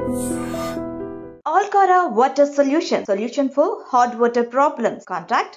Alcara Water Solution. Solution for hot water problems. Contact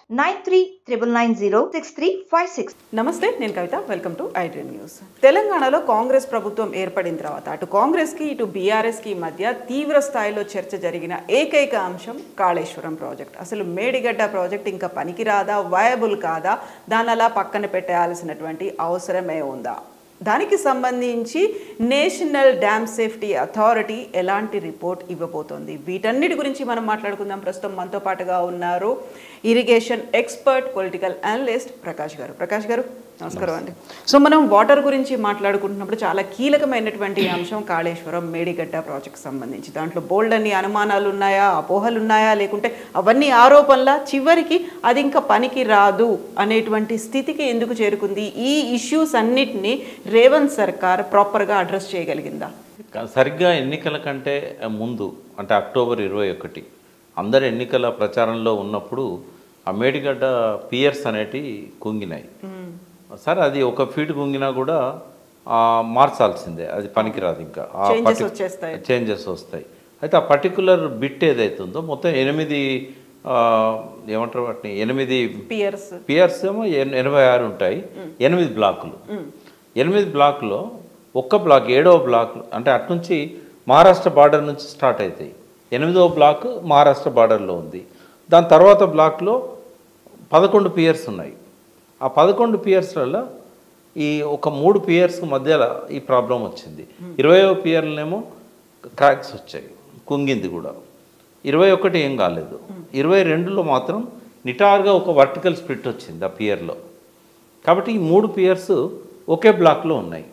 9399906356. నమస్తే నేను Kavitha welcome to iDream news తెలంగాణలో కాంగ్రెస్ ప్రభుత్వం ఏర్పడిన తర్వాత అటు కాంగ్రెస్కి ఇటు బీఆర్ఎస్కి మధ్య తీవ్ర స్థాయిలో చర్చ జరిగిన ఏకైక అంశం కాళేశ్వరం ప్రాజెక్ట్ అసలు మేడిగడ్డ ప్రాజెక్ట్ ఇంకా పనికిరాదా వయబుల్ కాదా దాన్ని అలా పక్కన పెట్టాల్సినటువంటి అవసరమే ఉందా దానికి సంబంధించి నేషనల్ డ్యామ్ సేఫ్టీ అథారిటీ ఎలాంటి రిపోర్ట్ ఇవ్వబోతోంది వీటన్నిటి గురించి మనం మాట్లాడుకుందాం ప్రస్తుతం మనతో పాటుగా ఉన్నారు irrigation expert political analyst Prakash garu Prakash గారు నమస్కారం అండి సో మనం వాటర్ గురించి మాట్లాడుకుంటున్నప్పుడు చాలా కీలకమైనటువంటి అంశం కాళేశ్వరం మేడిగడ్డ ప్రాజెక్ట్ సంబంధించి దాంట్లో బోల్డ్ అన్ని అనుమానాలు ఉన్నాయా అపోహలు ఉన్నాయా లేకుంటే అవన్నీ ఆరోపణల చివరికి అది ఇంకా పనికి రాదు అనేటువంటి స్థితికి ఎందుకు చేరుకుంది ఈ ఇష్యూస్ అన్నిటినీ రేవంత్ సర్కార్ ప్రాపర్గా అడ్రస్ చేయగలిగిందా కా- సరిగ్గా ఎన్నికల కంటే ముందు అంటే అక్టోబర్ ఇరవై ఒకటి అందరు ఎన్నికల ప్రచారంలో ఉన్నప్పుడు ఆ మేడిగడ్డ పియర్స్ అనేటివి కుంగినాయి సరే అది ఒక ఫీట్ కుంగినా కూడా ఆ, మార్చాల్సిందే అది పనికిరాదు ఇంకా ఆ Changes partic- వచ్చేస్తాయి. చేంజెస్ వస్తాయి అయితే ఆ పర్టికులర్ బిట్ ఏదైతుందో మొత్తం ఎనిమిది ఆ, ఏమంటారు వాటిని ఎనిమిది పియర్స్ పియర్స్ ఏమో ఎన్- ఎనభై ఆరు ఉంటాయి ఎనిమిది బ్లాకులు ఎనిమిది బ్లాకులో ఒక్క బ్లాక్ ఏడవ బ్లాక్ అంటే అట్నుంచి మహారాష్ట్ర బార్డర్ నుంచి స్టార్ట్ అవుతాయి ఎనిమిదవ బ్లాక్ మహారాష్ట్ర బార్డర్లో ఉంది దాని తర్వాత బ్లాక్లో పదకొండు పియర్స్ ఉన్నాయి ఆ పదకొండు పియర్స్లలో ఈ ఒక మూడు పియర్స్ మధ్యలో ఈ ప్రాబ్లం వచ్చింది ఇరవైవ పియర్లనేమో క్రాక్స్ వచ్చాయి కుంగింది కూడా ఇరవై ఒకటి ఏం కాలేదు ఇరవై రెండులో మాత్రం నిటారుగా ఒక వర్టికల్ స్ప్లిట్ వచ్చింది ఆ పియర్లో కాబట్టి ఈ మూడు పియర్స్ ఒకే బ్లాక్లో ఉన్నాయి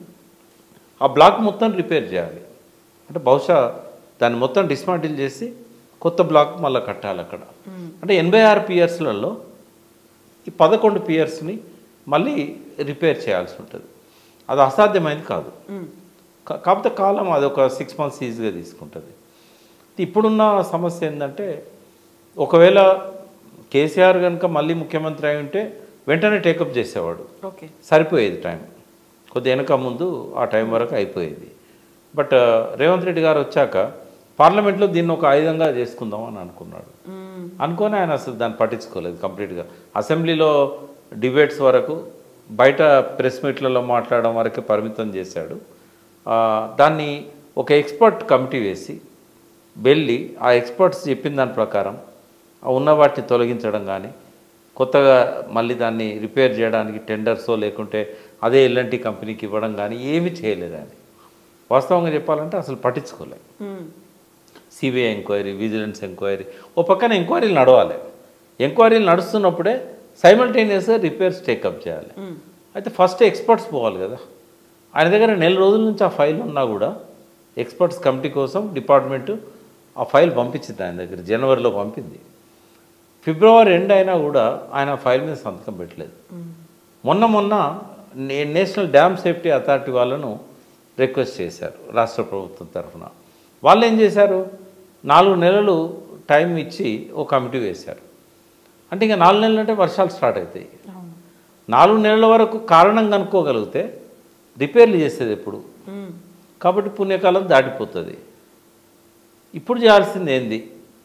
ఆ బ్లాక్ మొత్తం రిపేర్ చేయాలి అంటే బహుశా దాన్ని మొత్తం డిస్మాంటిల్ చేసి కొత్త బ్లాక్ మళ్ళీ కట్టాలి అక్కడ అంటే ఎనభై ఆరు పియర్స్లలో ఈ పదకొండు పియర్స్ని మళ్ళీ రిపేర్ చేయాల్సి ఉంటుంది అది అసాధ్యమైనది కాదు కా- కాకపోతే కాలం అది ఒక సిక్స్ మంత్స్ ఈజీగా తీసుకుంటుంది ఇప్పుడున్న సమస్య ఏంటంటే ఒకవేళ కేసీఆర్ కనుక మళ్ళీ ముఖ్యమంత్రి అయి ఉంటే వెంటనే టేకప్ చేసేవాడు ఓకే సరిపోయేది టైం కొద్ది వెనక ముందు ఆ టైం వరకు అయిపోయేది బట్ ఆ, రేవంత్ రెడ్డి గారు వచ్చాక పార్లమెంట్లో దీన్ని ఒక ఆయుధంగా చేసుకుందాం అని అనుకున్నాడు అనుకొని ఆయన అసలు దాన్ని పట్టించుకోలేదు కంప్లీట్గా అసెంబ్లీలో డిబేట్స్ వరకు బయట ప్రెస్ మీట్లలో మాట్లాడడం వరకే పరిమితం చేశాడు ఆ, దాన్ని ఒక ఎక్స్పర్ట్ కమిటీ వేసి వెళ్ళి ఆ ఎక్స్పర్ట్స్ చెప్పిన దాని ప్రకారం ఆ ఉన్న వాటిని తొలగించడం కానీ కొత్తగా మళ్ళీ దాన్ని రిపేర్ చేయడానికి టెండర్సో లేకుంటే అదే ఎల్ఎన్టీ కంపెనీకి ఇవ్వడం కానీ ఏమీ చేయలేదు ఆయన వాస్తవంగా చెప్పాలంటే అసలు పట్టించుకోలేదు సిబిఐ ఎంక్వైరీ విజిలెన్స్ ఎంక్వైరీ ఓ పక్కన ఎంక్వైరీలు నడవాలి ఎంక్వైరీలు నడుస్తున్నప్పుడే సైమల్టేనియస్గా రిపేర్స్ టేకప్ చేయాలి అయితే ఫస్ట్ ఎక్స్పర్ట్స్ పోవాలి కదా ఆయన దగ్గర నెల రోజుల నుంచి ఆ ఫైల్ ఉన్నా కూడా ఎక్స్పర్ట్స్ కమిటీ కోసం డిపార్ట్మెంట్ ఆ ఫైల్ పంపించింది ఆయన దగ్గర జనవరిలో పంపింది ఫిబ్రవరి ఎండ్ అయినా కూడా ఆయన ఆ ఫైల్ మీద సంతకం పెట్టలేదు మొన్న మొన్న నే- నేషనల్ డ్యామ్ సేఫ్టీ అథారిటీ వాళ్ళను రిక్వెస్ట్ చేశారు రాష్ట్ర ప్రభుత్వం తరఫున వాళ్ళు ఏం చేశారు నాలుగు నెలలు టైం ఇచ్చి ఓ కమిటీ వేశారు అంటే ఇంకా నాలుగు నెలలు అంటే వర్షాలు స్టార్ట్ అవుతాయి నాలుగు నెలల వరకు కారణం కనుక్కోగలిగితే రిపేర్లు చేసేది ఎప్పుడు కాబట్టి పుణ్యకాలం దాటిపోతుంది ఇప్పుడు చేయాల్సింది ఏంది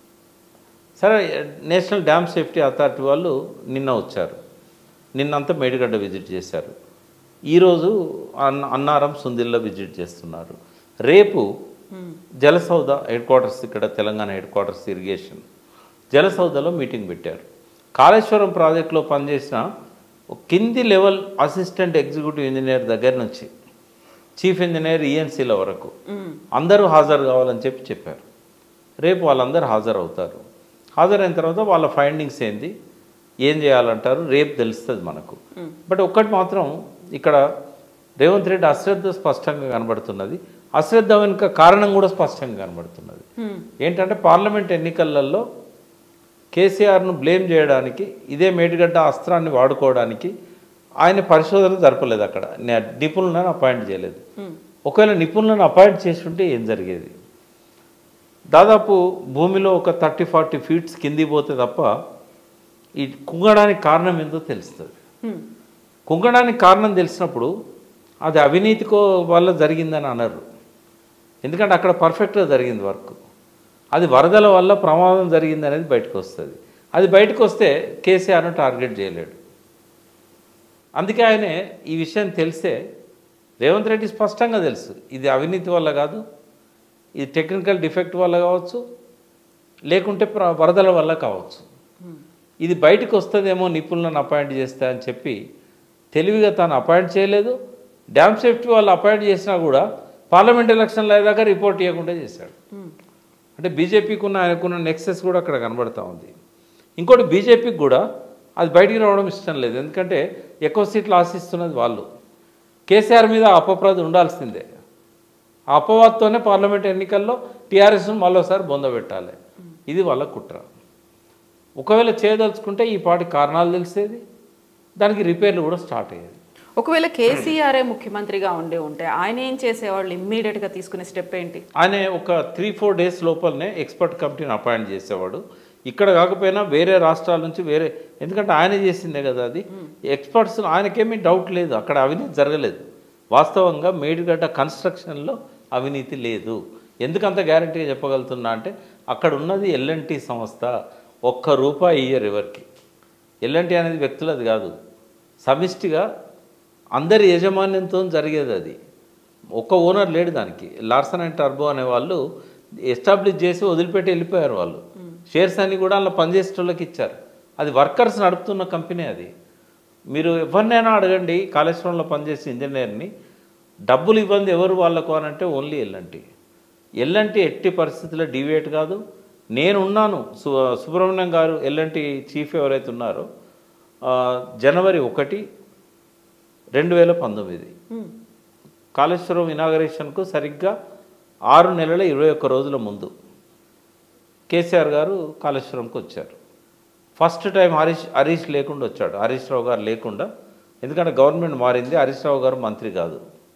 సరే నేషనల్ డ్యామ్ సేఫ్టీ అథారిటీ వాళ్ళు నిన్న వచ్చారు నిన్నంతా మేడిగడ్డ విజిట్ చేశారు ఈరోజు అన్న అన్నారం సుందిల్లో విజిట్ చేస్తున్నారు రేపు జలసౌద హెడ్ క్వార్టర్స్ ఇక్కడ తెలంగాణ హెడ్ క్వార్టర్స్ ఇరిగేషన్ జలసౌదలో మీటింగ్ పెట్టారు కాళేశ్వరం ప్రాజెక్టులో పనిచేసిన ఒక కింది లెవెల్ అసిస్టెంట్ ఎగ్జిక్యూటివ్ ఇంజనీర్ దగ్గర నుంచి చీఫ్ ఇంజనీర్ ఈఎన్సీల వరకు అందరూ హాజరు కావాలని చెప్పి చెప్పారు రేపు వాళ్ళందరూ హాజరవుతారు హాజరైన తర్వాత వాళ్ళ ఫైండింగ్స్ ఏంది ఏం చేయాలంటారు రేపు తెలుస్తుంది మనకు బట్ ఒక్కటి మాత్రం ఇక్కడ రేవంత్ రెడ్డి అశ్రద్ధ స్పష్టంగా కనబడుతున్నది అశ్రద్ధ వెనుక కారణం కూడా స్పష్టంగా కనబడుతున్నది ఏంటంటే పార్లమెంట్ ఎన్నికలలో కేసీఆర్ను బ్లేమ్ చేయడానికి ఇదే మేడిగడ్డ అస్త్రాన్ని వాడుకోవడానికి ఆయన పరిశోధన జరపలేదు అక్కడ నే- నిపుణులను అపాయింట్ చేయలేదు ఒకవేళ నిపుణులను అపాయింట్ చేసి ఉంటే ఏం జరిగేది దాదాపు భూమిలో ఒక థర్టీ ఫార్టీ ఫీట్స్ కింది పోతే తప్ప ఈ కుంగడానికి కారణం ఏందో తెలుస్తుంది కుంగడానికి కారణం తెలిసినప్పుడు అది అవినీతికో వల్ల జరిగిందని అనరు ఎందుకంటే అక్కడ పర్ఫెక్ట్గా జరిగింది వర్క్ అది వరదల వల్ల ప్రమాదం జరిగింది అనేది బయటకు వస్తుంది అది బయటకు వస్తే కేసీఆర్ను టార్గెట్ చేయలేడు అందుకే ఆయనే ఈ విషయం తెలిసే రేవంత్ రెడ్డి స్పష్టంగా తెలుసు ఇది అవినీతి వల్ల కాదు ఇది టెక్నికల్ డిఫెక్ట్ వల్ల కావచ్చు లేకుంటే ప్ర- వరదల వల్ల కావచ్చు ఇది బయటకు వస్తుందేమో నిపుణులను అపాయింట్ చేస్తా అని చెప్పి తెలివిగా తాను అపాయింట్ చేయలేదు డ్యామ్ సేఫ్టీ వాళ్ళు అపాయింట్ చేసినా కూడా పార్లమెంట్ ఎలక్షన్లు అయ్యేదాకా రిపోర్ట్ ఇవ్వకుండా చేశాడు అంటే బీజేపీకి ఉన్న ఆయనకున్న నెక్సెస్ కూడా అక్కడ కనబడతా ఉంది ఇంకోటి బీజేపీకి కూడా అది బయటికి రావడం ఇష్టం లేదు ఎందుకంటే ఎక్కువ సీట్లు ఆశిస్తున్నది వాళ్ళు కేసీఆర్ మీద అపప్రద ఉండాల్సిందే ఆ అపవాదతోనే పార్లమెంట్ ఎన్నికల్లో టీఆర్ఎస్ను మరోసారి బొందబెట్టాలి ఇది వాళ్ళ కుట్ర ఒకవేళ చేయదలుచుకుంటే ఈ పాటి కారణాలు తెలిసేది దానికి రిపేర్లు కూడా స్టార్ట్ అయ్యేది ఒకవేళ కేసీఆరే ముఖ్యమంత్రిగా ఉండే ఉంటే ఆయన ఏం చేసేవాళ్ళు ఇమ్మీడియట్గా తీసుకునే స్టెప్ ఏంటి ఆయన ఒక త్రీ ఫోర్ డేస్ లోపలనే ఎక్స్పర్ట్ కమిటీని అపాయింట్ చేసేవాడు ఇక్కడ కాకపోయినా వేరే రాష్ట్రాల నుంచి వేరే ఎందుకంటే ఆయన చేసిందే కదా అది ఎక్స్పర్ట్స్ ఆయనకేమీ డౌట్ లేదు అక్కడ అవినీతి జరగలేదు వాస్తవంగా మేడిగడ్డ కన్స్ట్రక్షన్లో అవినీతి లేదు ఎందుకంత గ్యారంటీగా చెప్పగలుగుతున్నా అంటే అక్కడ ఉన్నది ఎల్ఎన్టీ సంస్థ ఒక్క రూపాయి ఇయ్యరు ఎవరికి ఎల్ఎన్టీ అనేది వ్యక్తులది కాదు సమిష్టిగా అందరి యజమాన్యంతో జరిగేది అది ఒక్క ఓనర్ లేడు దానికి లార్సన్ అండ్ టర్బో అనే వాళ్ళు ఎస్టాబ్లిష్ చేసి వదిలిపెట్టి వెళ్ళిపోయారు వాళ్ళు షేర్స్ అన్ని కూడా అలా పనిచేసే వాళ్ళకి ఇచ్చారు అది వర్కర్స్ నడుపుతున్న కంపెనీ అది మీరు ఎవరినైనా అడగండి కాళేశ్వరంలో పనిచేసే ఇంజనీర్ని డబ్బులు ఇవ్వంది ఎవరు వాళ్ళకు అని అంటే ఓన్లీ ఎల్ఎన్టీ ఎల్ఎన్టీ ఎట్టి పరిస్థితుల్లో డివేట్ కాదు నేనున్నాను సు సుబ్రహ్మణ్యం గారు ఎల్ఎన్టీ చీఫ్ ఎవరైతే ఉన్నారో ఆ, జనవరి ఒకటి రెండు వేల పంతొమ్మిది కాళేశ్వరం ఇనాగరేషన్కు సరిగ్గా ఆరు నెలల ఇరవై ఒక్క రోజుల ముందు కేసీఆర్ గారు కాళేశ్వరంకి వచ్చారు ఫస్ట్ టైం హరీష్ హరీష్ లేకుండా వచ్చాడు హరీష్ రావు గారు లేకుండా ఎందుకంటే గవర్నమెంట్ మారింది హరీష్ రావు గారు మంత్రి కాదు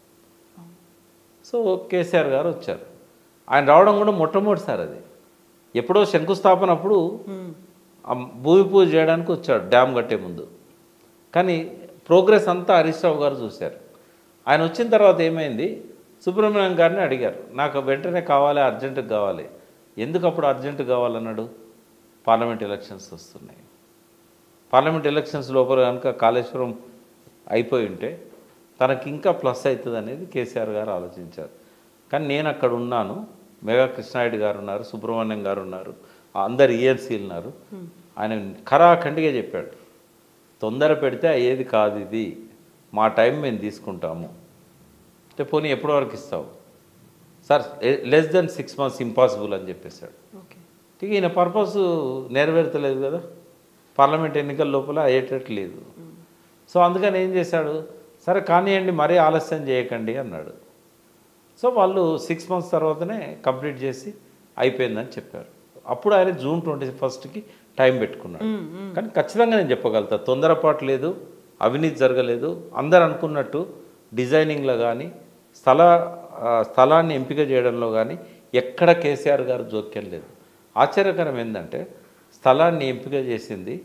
సో కేసీఆర్ గారు వచ్చారు ఆయన రావడం కూడా మొట్టమొదటిసారి అది ఎప్పుడో శంకుస్థాపన అప్పుడు ఆ భూమి పూజ చేయడానికి వచ్చాడు డ్యామ్ కట్టే ముందు కానీ ప్రోగ్రెస్ అంతా హరీష్ రావు గారు చూశారు ఆయన వచ్చిన తర్వాత ఏమైంది సుబ్రహ్మణ్యం గారిని అడిగారు నాకు వెంటనే కావాలి అర్జెంటుగా కావాలి ఎందుకు అప్పుడు అర్జెంటు కావాలన్నాడు పార్లమెంట్ ఎలక్షన్స్ వస్తున్నాయి పార్లమెంట్ ఎలక్షన్స్ లోపల కనుక కాళేశ్వరం అయిపోయి ఉంటే తనకి ఇంకా ప్లస్ అవుతుంది అనేది కేసీఆర్ గారు ఆలోచించారు కానీ నేను అక్కడ ఉన్నాను మెగా కృష్ణారెడ్డి గారు ఉన్నారు సుబ్రహ్మణ్యం గారు ఉన్నారు అందరు ఈఎన్సీలు ఉన్నారు ఆయన ఖరాఖండిగా చెప్పాడు తొందర పెడితే అయ్యేది కాదు ఇది మా టైం మేము తీసుకుంటాము అంటే పోనీ ఎప్పటి వరకు ఇస్తావు sir less than six months impossible అని చెప్పేశాడు ఓకే ఇక ఈయన పర్పస్ నెరవేర్తలేదు కదా పార్లమెంట్ ఎన్నికల లోపల అయ్యేటట్టు లేదు సో అందుకని ఏం చేశాడు సరే కానివ్వండి మరీ ఆలస్యం చేయకండి అన్నాడు సో వాళ్ళు సిక్స్ మంత్స్ తర్వాతనే కంప్లీట్ చేసి అయిపోయిందని చెప్పారు అప్పుడు ఆయన జూన్ ట్వంటీ ఫస్ట్కి టైం పెట్టుకున్నాడు కానీ ఖచ్చితంగా నేను చెప్పగలుగుతా తొందరపాటు లేదు అవినీతి జరగలేదు అందరు అనుకున్నట్టు డిజైనింగ్లో కానీ స్థల ఆ, స్థలాన్ని ఎంపిక చేయడంలో కానీ ఎక్కడ కేసీఆర్ గారు జోక్యం లేదు ఆశ్చర్యకరం ఏంటంటే స్థలాన్ని ఎంపిక చేసింది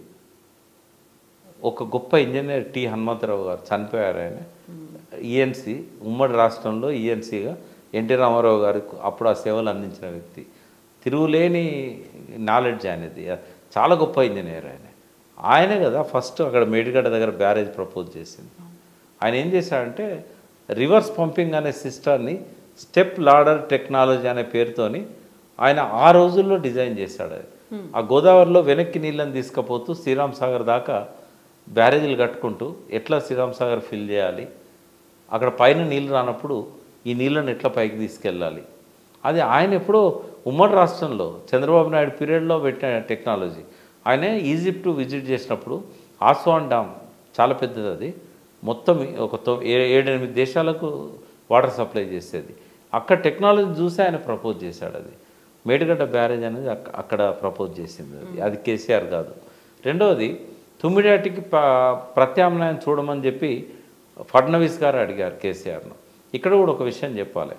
ఒక గొప్ప ఇంజనీర్ టి హనుమంతరావు గారు చనిపోయారు ఆయన ఈఎన్సి ఉమ్మడి రాష్ట్రంలో ఈఎన్సీగా ఎన్టీ రామారావు గారికి అప్పుడు ఆ సేవలు అందించిన వ్యక్తి తిరుగులేని నాలెడ్జ్ ఆయనది చాలా గొప్ప ఇంజనీర్ ఆయన ఆయనే కదా ఫస్ట్ అక్కడ మేడిగడ్డ దగ్గర బ్యారేజ్ ప్రపోజ్ చేసింది ఆయన ఏం చేశాడంటే రివర్స్ పంపింగ్ అనే సిస్టర్ని స్టెప్ లాడర్ టెక్నాలజీ అనే పేరుతోని ఆయన ఆ రోజుల్లో డిజైన్ చేశాడు అది ఆ గోదావరిలో వెనక్కి నీళ్ళని తీసుకుపోతూ శ్రీరామ్ సాగర్ దాకా బ్యారేజీలు కట్టుకుంటూ ఎట్లా శ్రీరామ్ సాగర్ ఫిల్ చేయాలి అక్కడ పైన నీళ్ళు రానప్పుడు ఈ నీళ్ళని ఎట్లా పైకి తీసుకెళ్ళాలి అది ఆయన ఎప్పుడో ఉమ్మడి రాష్ట్రంలో చంద్రబాబు నాయుడు పీరియడ్లో పెట్టిన టెక్నాలజీ ఆయన ఈజిప్ట్ విజిట్ చేసినప్పుడు ఆస్వాన్ డామ్ చాలా పెద్దది అది మొత్తం ఒక తొ- ఏ- ఏడెనిమిది దేశాలకు వాటర్ సప్లై చేసేది అక్కడ టెక్నాలజీ చూసి ఆయన ప్రపోజ్ చేశాడు అది మేడిగడ్డ బ్యారేజ్ అనేది అక్క- అక్కడ ప్రపోజ్ చేసింది అది అది కేసీఆర్ కాదు రెండవది తుమ్మిడాటికి ప- ప్రత్యామ్నాయం చూడమని చెప్పి ఫడ్నవీస్ గారు అడిగారు కేసీఆర్ను ఇక్కడ కూడా ఒక విషయం చెప్పాలి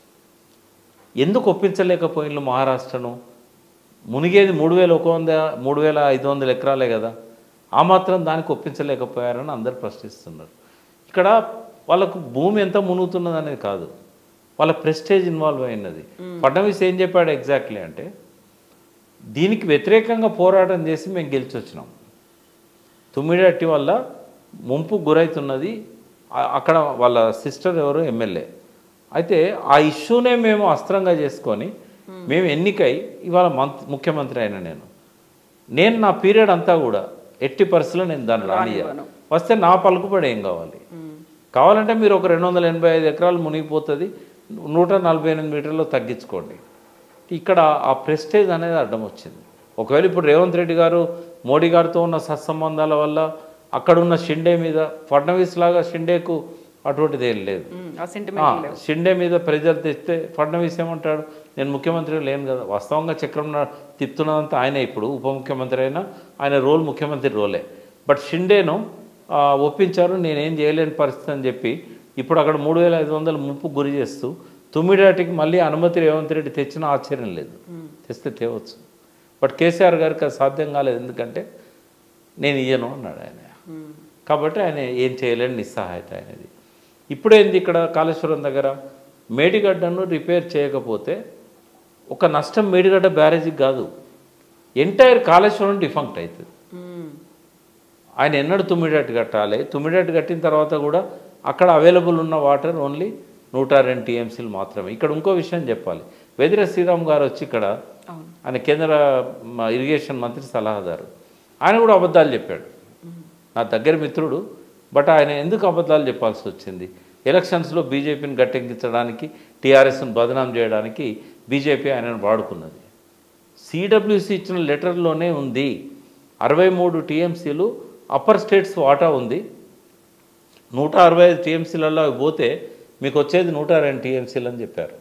ఎందుకు ఒప్పించలేకపోయిన మహారాష్ట్రను మునిగేది మూడు వేల ఒక వంద మూడు వేల ఐదు వందల ఎకరాలే కదా ఆ మాత్రం దానికి ఒప్పించలేకపోయారని అందరు ప్రశ్నిస్తున్నారు ఇక్కడ వాళ్ళకు భూమి ఎంత మునుగుతున్నది అనేది కాదు వాళ్ళ ప్రెస్టేజ్ ఇన్వాల్వ్ అయినది ఫడ్నవీస్ ఏం చెప్పాడు ఎగ్జాక్ట్లీ అంటే దీనికి వ్యతిరేకంగా పోరాటం చేసి మేము గెలిచి వచ్చినాం తుమ్మిడట్టి వల్ల ముంపు గురవుతున్నది ఆ- అక్కడ వాళ్ళ సిస్టర్ ఎవరు ఎమ్మెల్యే అయితే ఆ ఇష్యూనే మేము అస్త్రంగా చేసుకొని మేము ఎన్నికై ఇవాళ మంత్ ముఖ్యమంత్రి అయిన నేను నేను నా పీరియడ్ అంతా కూడా ఎట్టి పరిస్థితుల్లో నేను దాన్ని రానియ రానివ్వను. వస్తే నా పలుకుబడి ఏం కావాలి కావాలంటే మీరు ఒక రెండు వందల ఎనభై ఐదు ఎకరాలు మునిగిపోతుంది నూట నలభై ఎనిమిది మీటర్లు తగ్గించుకోండి ఇక్కడ ఆ ప్రెస్టేజ్ అనేది అడ్డం వచ్చింది ఒకవేళ ఇప్పుడు రేవంత్ రెడ్డి గారు మోడీ గారితో ఉన్న సత్సంబంధాల వల్ల అక్కడ ఉన్న షిండే మీద ఫడ్నవీస్ లాగా షిండేకు అటువంటిది ఏం లేదు ఉమ్, ఆ ఆ, సెంటిమెంట్ లేవు షిండే మీద ప్రెజర్ తెస్తే ఫడ్నవీస్ ఏమంటాడు నేను ముఖ్యమంత్రి లేను కదా వాస్తవంగా చక్రం నా- తిప్పుతున్నదంతా ఆయనే ఇప్పుడు ఉప ముఖ్యమంత్రి అయినా ఆయన రోల్ ముఖ్యమంత్రి రోలే బట్ షిండేను ఆ, ఒప్పించారు నేనేం చేయలేని పరిస్థితి అని చెప్పి ఇప్పుడు అక్కడ మూడు వేల ఐదు వందలు ముప్పు గురి చేస్తూ తొమ్మిడాటికి మళ్ళీ అనుమతి రేవంత్ రెడ్డి తెచ్చినా ఆశ్చర్యం లేదు తెస్తే తేవచ్చు బట్ కేసీఆర్ గారికి అది సాధ్యం కాలేదు ఎందుకంటే నేను ఇయ్యను అన్నాడు ఆయన కాబట్టి ఆయన ఏం చేయలేని నిస్సహాయత ఆయనది ఇప్పుడేంది ఇక్కడ కాళేశ్వరం దగ్గర మేడిగడ్డను రిపేర్ చేయకపోతే ఒక నష్టం మేడిగడ్డ బ్యారేజీకి కాదు ఎంటైర్ కాళేశ్వరం డిఫంక్ట్ అవుతుంది ఉమ్, ఆయన ఎన్నడు తుమ్మిడట్టు కట్టాలి తుమ్మిడట్టు కట్టిన తర్వాత కూడా అక్కడ అవైలబుల్ ఉన్న వాటర్ ఓన్లీ నూట రెండు టీఎంసీలు మాత్రమే ఇక్కడ ఇంకో విషయం చెప్పాలి వెదిర శ్రీరామ్ గారు వచ్చి ఇక్కడ అవును ఆయన కేంద్ర మ, ఇరిగేషన్ మంత్రి సలహాదారు ఆయన కూడా అబద్ధాలు చెప్పాడు నా దగ్గర మిత్రుడు బట్ ఆయన ఎందుకు అబద్ధాలు చెప్పాల్సి వచ్చింది ఎలక్షన్స్లో బీజేపీని గట్టెక్కించడానికి టీఆర్ఎస్ను బదనాం చేయడానికి బీజేపీ ఆయనను వాడుకున్నది సిడబ్ల్యూసి ఇచ్చిన లెటర్లోనే ఉంది అరవై మూడు టీఎంసీలు అప్పర్ స్టేట్స్ వాటా ఉంది నూట అరవై ఐదు టీఎంసీలలో అవి పోతే మీకు వచ్చేది నూట రెండు టీఎంసీలు అని చెప్పారు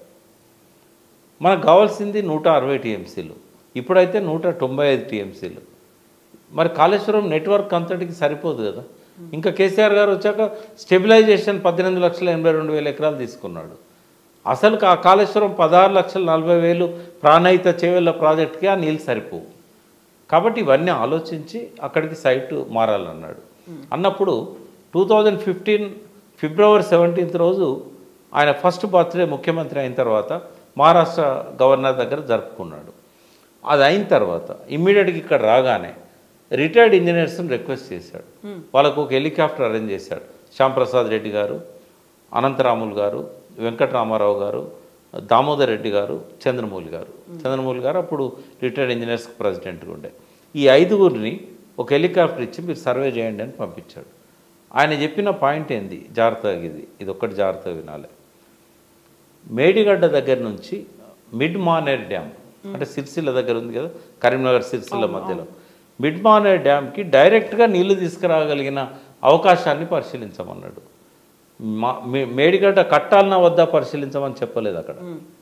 మనకు కావాల్సింది నూట అరవై టీఎంసీలు ఇప్పుడైతే నూట తొంభై ఐదు టీఎంసీలు మరి కాళేశ్వరం నెట్వర్క్ అంతటికి సరిపోదు కదా ఇంకా కేసీఆర్ గారు వచ్చాక స్టెబిలైజేషన్ పద్దెనిమిది లక్షల ఎనభై రెండు వేల ఎకరాలు తీసుకున్నాడు అసలు ఆ కాళేశ్వరం పదహారు లక్షల నలభై వేలు ప్రాణహిత చేవెళ్ళ ప్రాజెక్ట్కి ఆ నీళ్ళు సరిపోవు కాబట్టి ఇవన్నీ ఆలోచించి అక్కడికి సైట్ మారాలన్నాడు అన్నప్పుడు two thousand fifteen February seventeenth రోజు ఆయన ఫస్ట్ బర్త్డే ముఖ్యమంత్రి అయిన తర్వాత మహారాష్ట్ర గవర్నర్ దగ్గర జరుపుకున్నాడు అది అయిన తర్వాత ఇమ్మీడియట్గా ఇక్కడ రాగానే రిటైర్డ్ ఇంజనీర్స్ని రిక్వెస్ట్ చేశాడు వాళ్ళకు ఒక హెలికాప్టర్ అరేంజ్ చేశాడు శ్యాంప్రసాద్ రెడ్డి గారు అనంతరాములు గారు వెంకటరామారావు గారు దామోదర్ రెడ్డి గారు చంద్రమౌళి గారు చంద్రమౌళి గారు అప్పుడు రిటైర్డ్ ఇంజనీర్స్ ప్రెసిడెంట్గా ఉండే ఈ ఐదుగురిని ఒక హెలికాప్టర్ ఇచ్చి మీరు సర్వే చేయండి అని పంపించాడు ఆయన చెప్పిన పాయింట్ ఏంది జాగ్రత్తగా ఇది ఇది ఒక్కటి జాగ్రత్తగా వినాలి మేడిగడ్డ దగ్గర నుంచి మిడ్ మానేర్ డ్యామ్ అంటే సిరిసిల్ల దగ్గర ఉంది కదా కరీంనగర్ సిరిసిల్ల మధ్యలో మిడ్ మానేర్ డ్యామ్కి డైరెక్ట్గా నీళ్లు తీసుకురాగలిగిన అవకాశాన్ని పరిశీలించమన్నాడు మా మే- మేడిగడ్డ కట్టాలన్నా వద్దా పరిశీలించమని చెప్పలేదు అక్కడ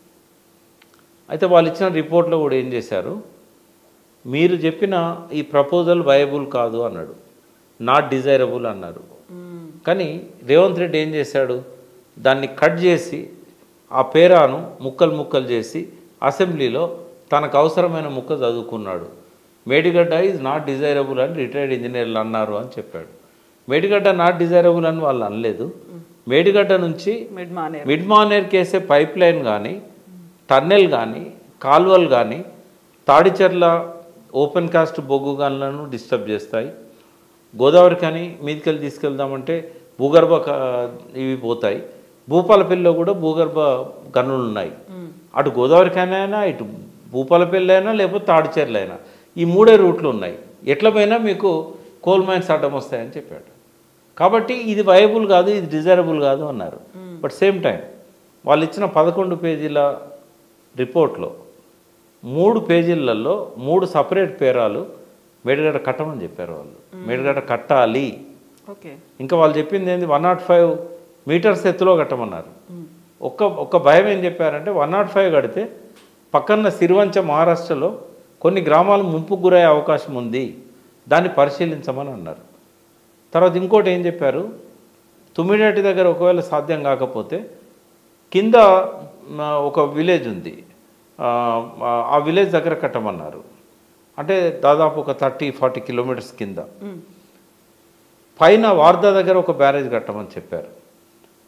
అయితే వాళ్ళు ఇచ్చిన రిపోర్ట్లో కూడా ఏం చేశారు మీరు చెప్పిన ఈ ప్రపోజల్ వయబుల్ కాదు అన్నాడు నాట్ డిజైరబుల్ అన్నారు కానీ రేవంత్ రెడ్డి ఏం చేశాడు దాన్ని కట్ చేసి ఆ పేరాను ముక్కలు ముక్కలు చేసి అసెంబ్లీలో తనకు అవసరమైన ముక్క చదువుకున్నాడు మేడిగడ్డ ఈజ్ నాట్ డిజైరబుల్ అని రిటైర్డ్ ఇంజనీర్లు అన్నారు అని చెప్పాడు మేడిగడ్డ నాట్ డిజైరబుల్ అని వాళ్ళు అనలేదు మేడిగడ్డ నుంచి మిడ్ మానేర్ మిడ్ మానేర్కి వేసే పైప్ లైన్ కానీ టన్నెల్ కానీ కాలువలు కానీ తాడిచెర్ల ఓపెన్ కాస్ట్ బొగ్గు గనులను డిస్టర్బ్ చేస్తాయి గోదావరి కానీ మీదికెళ్ళి తీసుకెళ్దామంటే భూగర్భ క- ఇవి పోతాయి భూపాలపల్లిలో కూడా భూగర్భ గనులు ఉన్నాయి అటు గోదావరి కానీ అయినా ఇటు భూపాలపల్లి అయినా లేకపోతే తాడిచెర్ల అయినా ఈ మూడే రూట్లు ఉన్నాయి ఎట్ల పోయినా మీకు కోల్ మైన్స్ అడ్డం వస్తాయని చెప్పాడు కాబట్టి ఇది వయబుల్ కాదు ఇది డిజైరబుల్ కాదు అన్నారు బట్ సేమ్ టైం వాళ్ళు ఇచ్చిన పదకొండు పేజీల రిపోర్ట్లో మూడు పేజీలలో మూడు సపరేట్ పేరాలు మేడిగడ్డ కట్టమని చెప్పారు వాళ్ళు మేడిగడ్డ కట్టాలి ఓకే ఇంకా వాళ్ళు చెప్పింది ఏంది వన్ నాట్ ఫైవ్ మీటర్స్ ఎత్తులో కట్టమన్నారు ఒక్క ఒక్క భయం ఏం చెప్పారంటే వన్ నాట్ ఫైవ్ కడితే పక్కన సిరివంచ మహారాష్ట్రలో కొన్ని గ్రామాలు ముంపుకు గురయ్యే అవకాశం ఉంది దాన్ని పరిశీలించమని అన్నారు తర్వాత ఇంకోటి ఏం చెప్పారు తుమ్మిడేటి దగ్గర ఒకవేళ సాధ్యం కాకపోతే కింద ఆ, ఒక విలేజ్ ఉంది ఆ, ఆ విలేజ్ దగ్గర కట్టమన్నారు అంటే దాదాపు ఒక థర్టీ ఫార్టీ కిలోమీటర్స్ కింద పైన వార్దా దగ్గర ఒక బ్యారేజ్ కట్టమని చెప్పారు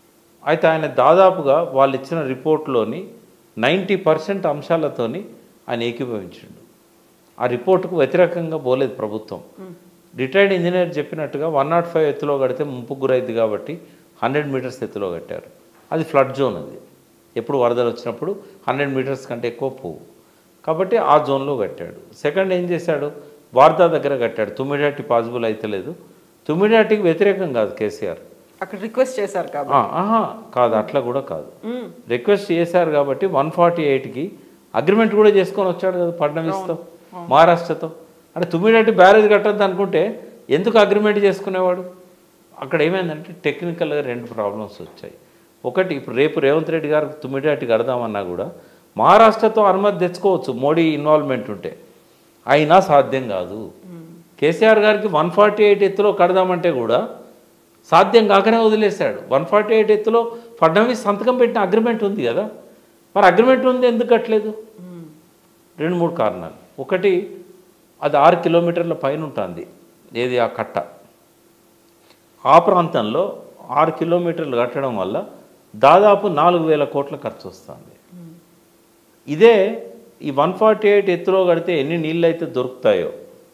అయితే ఆయన దాదాపుగా వాళ్ళు ఇచ్చిన రిపోర్ట్లోని నైంటీ పర్సెంట్ అంశాలతోని ఆయన ఏకీభవించిండు ఆ రిపోర్టుకు వ్యతిరేకంగా పోలేదు ప్రభుత్వం రిటైర్డ్ ఇంజనీర్ చెప్పినట్టుగా వన్ నాట్ ఫైవ్ ఎత్తులో కడితే ముంపు గురైంది కాబట్టి హండ్రెడ్ మీటర్స్ ఎత్తులో కట్టారు అది ఫ్లడ్ జోన్ అది ఎప్పుడు వరదలు వచ్చినప్పుడు హండ్రెడ్ మీటర్స్ కంటే ఎక్కువ పోవు కాబట్టి ఆ జోన్లో కట్టాడు సెకండ్ ఏం చేశాడు వార్దా దగ్గర కట్టాడు తుమ్మిడాటి పాసిబుల్ అయితలేదు తుమ్మిడాటికి వ్యతిరేకం కాదు కేసీఆర్ అక్కడ రిక్వెస్ట్ చేశారు కాబట్టి ఆ, ఆహా కాదు అట్లా కూడా కాదు రిక్వెస్ట్ చేశారు కాబట్టి వన్ ఫార్టీ ఎయిట్కి అగ్రిమెంట్ కూడా చేసుకొని వచ్చాడు కదా ఫడ్నవీస్తో మహారాష్ట్రతో అంటే తుమ్మిడాటి బ్యారేజ్ కట్టద్దు అనుకుంటే ఎందుకు అగ్రిమెంట్ చేసుకునేవాడు అక్కడ ఏమైందంటే టెక్నికల్గా రెండు ప్రాబ్లమ్స్ వచ్చాయి ఒకటి ఇప్పుడు రేపు రేవంత్ రెడ్డి గారు తుమ్మిడాటి కడదామన్నా కూడా మహారాష్ట్రతో అనుమతి తెచ్చుకోవచ్చు మోడీ ఇన్వాల్వ్మెంట్ ఉంటే అయినా సాధ్యం కాదు కేసీఆర్ గారికి వన్ ఫార్టీ ఎయిట్ ఎత్తులో కడదామంటే కూడా సాధ్యం కాకనే వదిలేశాడు వన్ ఫార్టీ ఎయిట్ ఎత్తులో ఫడ్నవీస్ సంతకం పెట్టిన అగ్రిమెంట్ ఉంది కదా మరి అగ్రిమెంట్ ఉంది ఎందుకు కట్టలేదు రెండు మూడు కారణాలు ఒకటి అది ఆరు కిలోమీటర్ల పైన ఉంటుంది ఏది ఆ కట్ట ఆ ప్రాంతంలో ఆరు కిలోమీటర్లు కట్టడం వల్ల దాదాపు నాలుగు వేల కోట్ల ఖర్చు వస్తుంది ఇదే ఈ వన్ ఫార్టీ ఎయిట్ ఎత్తులో కడితే ఎన్ని నీళ్ళు అయితే దొరుకుతాయో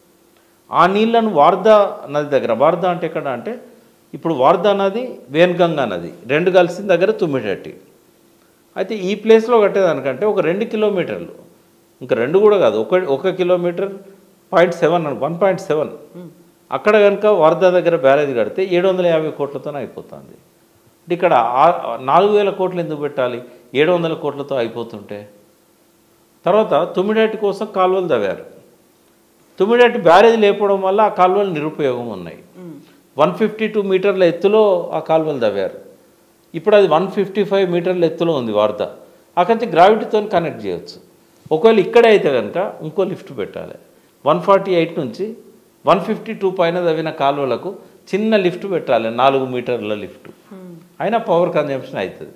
ఆ నీళ్లను వార్దా నది దగ్గర వార్దా అంటే ఎక్కడ అంటే ఇప్పుడు వార్దా నది వేన్గంగా నది రెండు కలిసిన దగ్గర తుమ్మిడట్టి అయితే ఈ ప్లేస్లో కట్టేదానికంటే ఒక రెండు కిలోమీటర్లు ఇంకా రెండు కూడా కాదు ఒక ఒక kilometre point seven one point seven అక్కడ కనుక వార్దా దగ్గర బ్యారేజ్ కడితే ఏడు వందల యాభై కోట్లతోనే అయిపోతుంది అంటే ఇక్కడ ఆ- నాలుగు వేల కోట్లు ఎందుకు పెట్టాలి ఏడు వందల కోట్లతో అయిపోతుంటే తర్వాత తుమ్మిడేటి కోసం కాలువలు తవ్వారు తుమ్మిడేటి బ్యారేజ్ లేపడం వల్ల ఆ కాలువలు నిరుపయోగం ఉన్నాయి వన్ ఫిఫ్టీ టూ మీటర్ల ఎత్తులో ఆ కాలువలు తవ్వారు ఇప్పుడు అది వన్ ఫిఫ్టీ ఫైవ్ మీటర్ల ఎత్తులో ఉంది వార్త అక్కడి నుంచి గ్రావిటీతో కనెక్ట్ చేయొచ్చు ఒకవేళ ఇక్కడే అయితే కనుక ఇంకో లిఫ్ట్ పెట్టాలి వన్ ఫార్టీ ఎయిట్ నుంచి వన్ ఫిఫ్టీ టూ పైన తవ్విన కాలువలకు చిన్న లిఫ్ట్ పెట్టాలి నాలుగు మీటర్ల లిఫ్ట్ అయినా పవర్ కన్జంప్షన్ అవుతుంది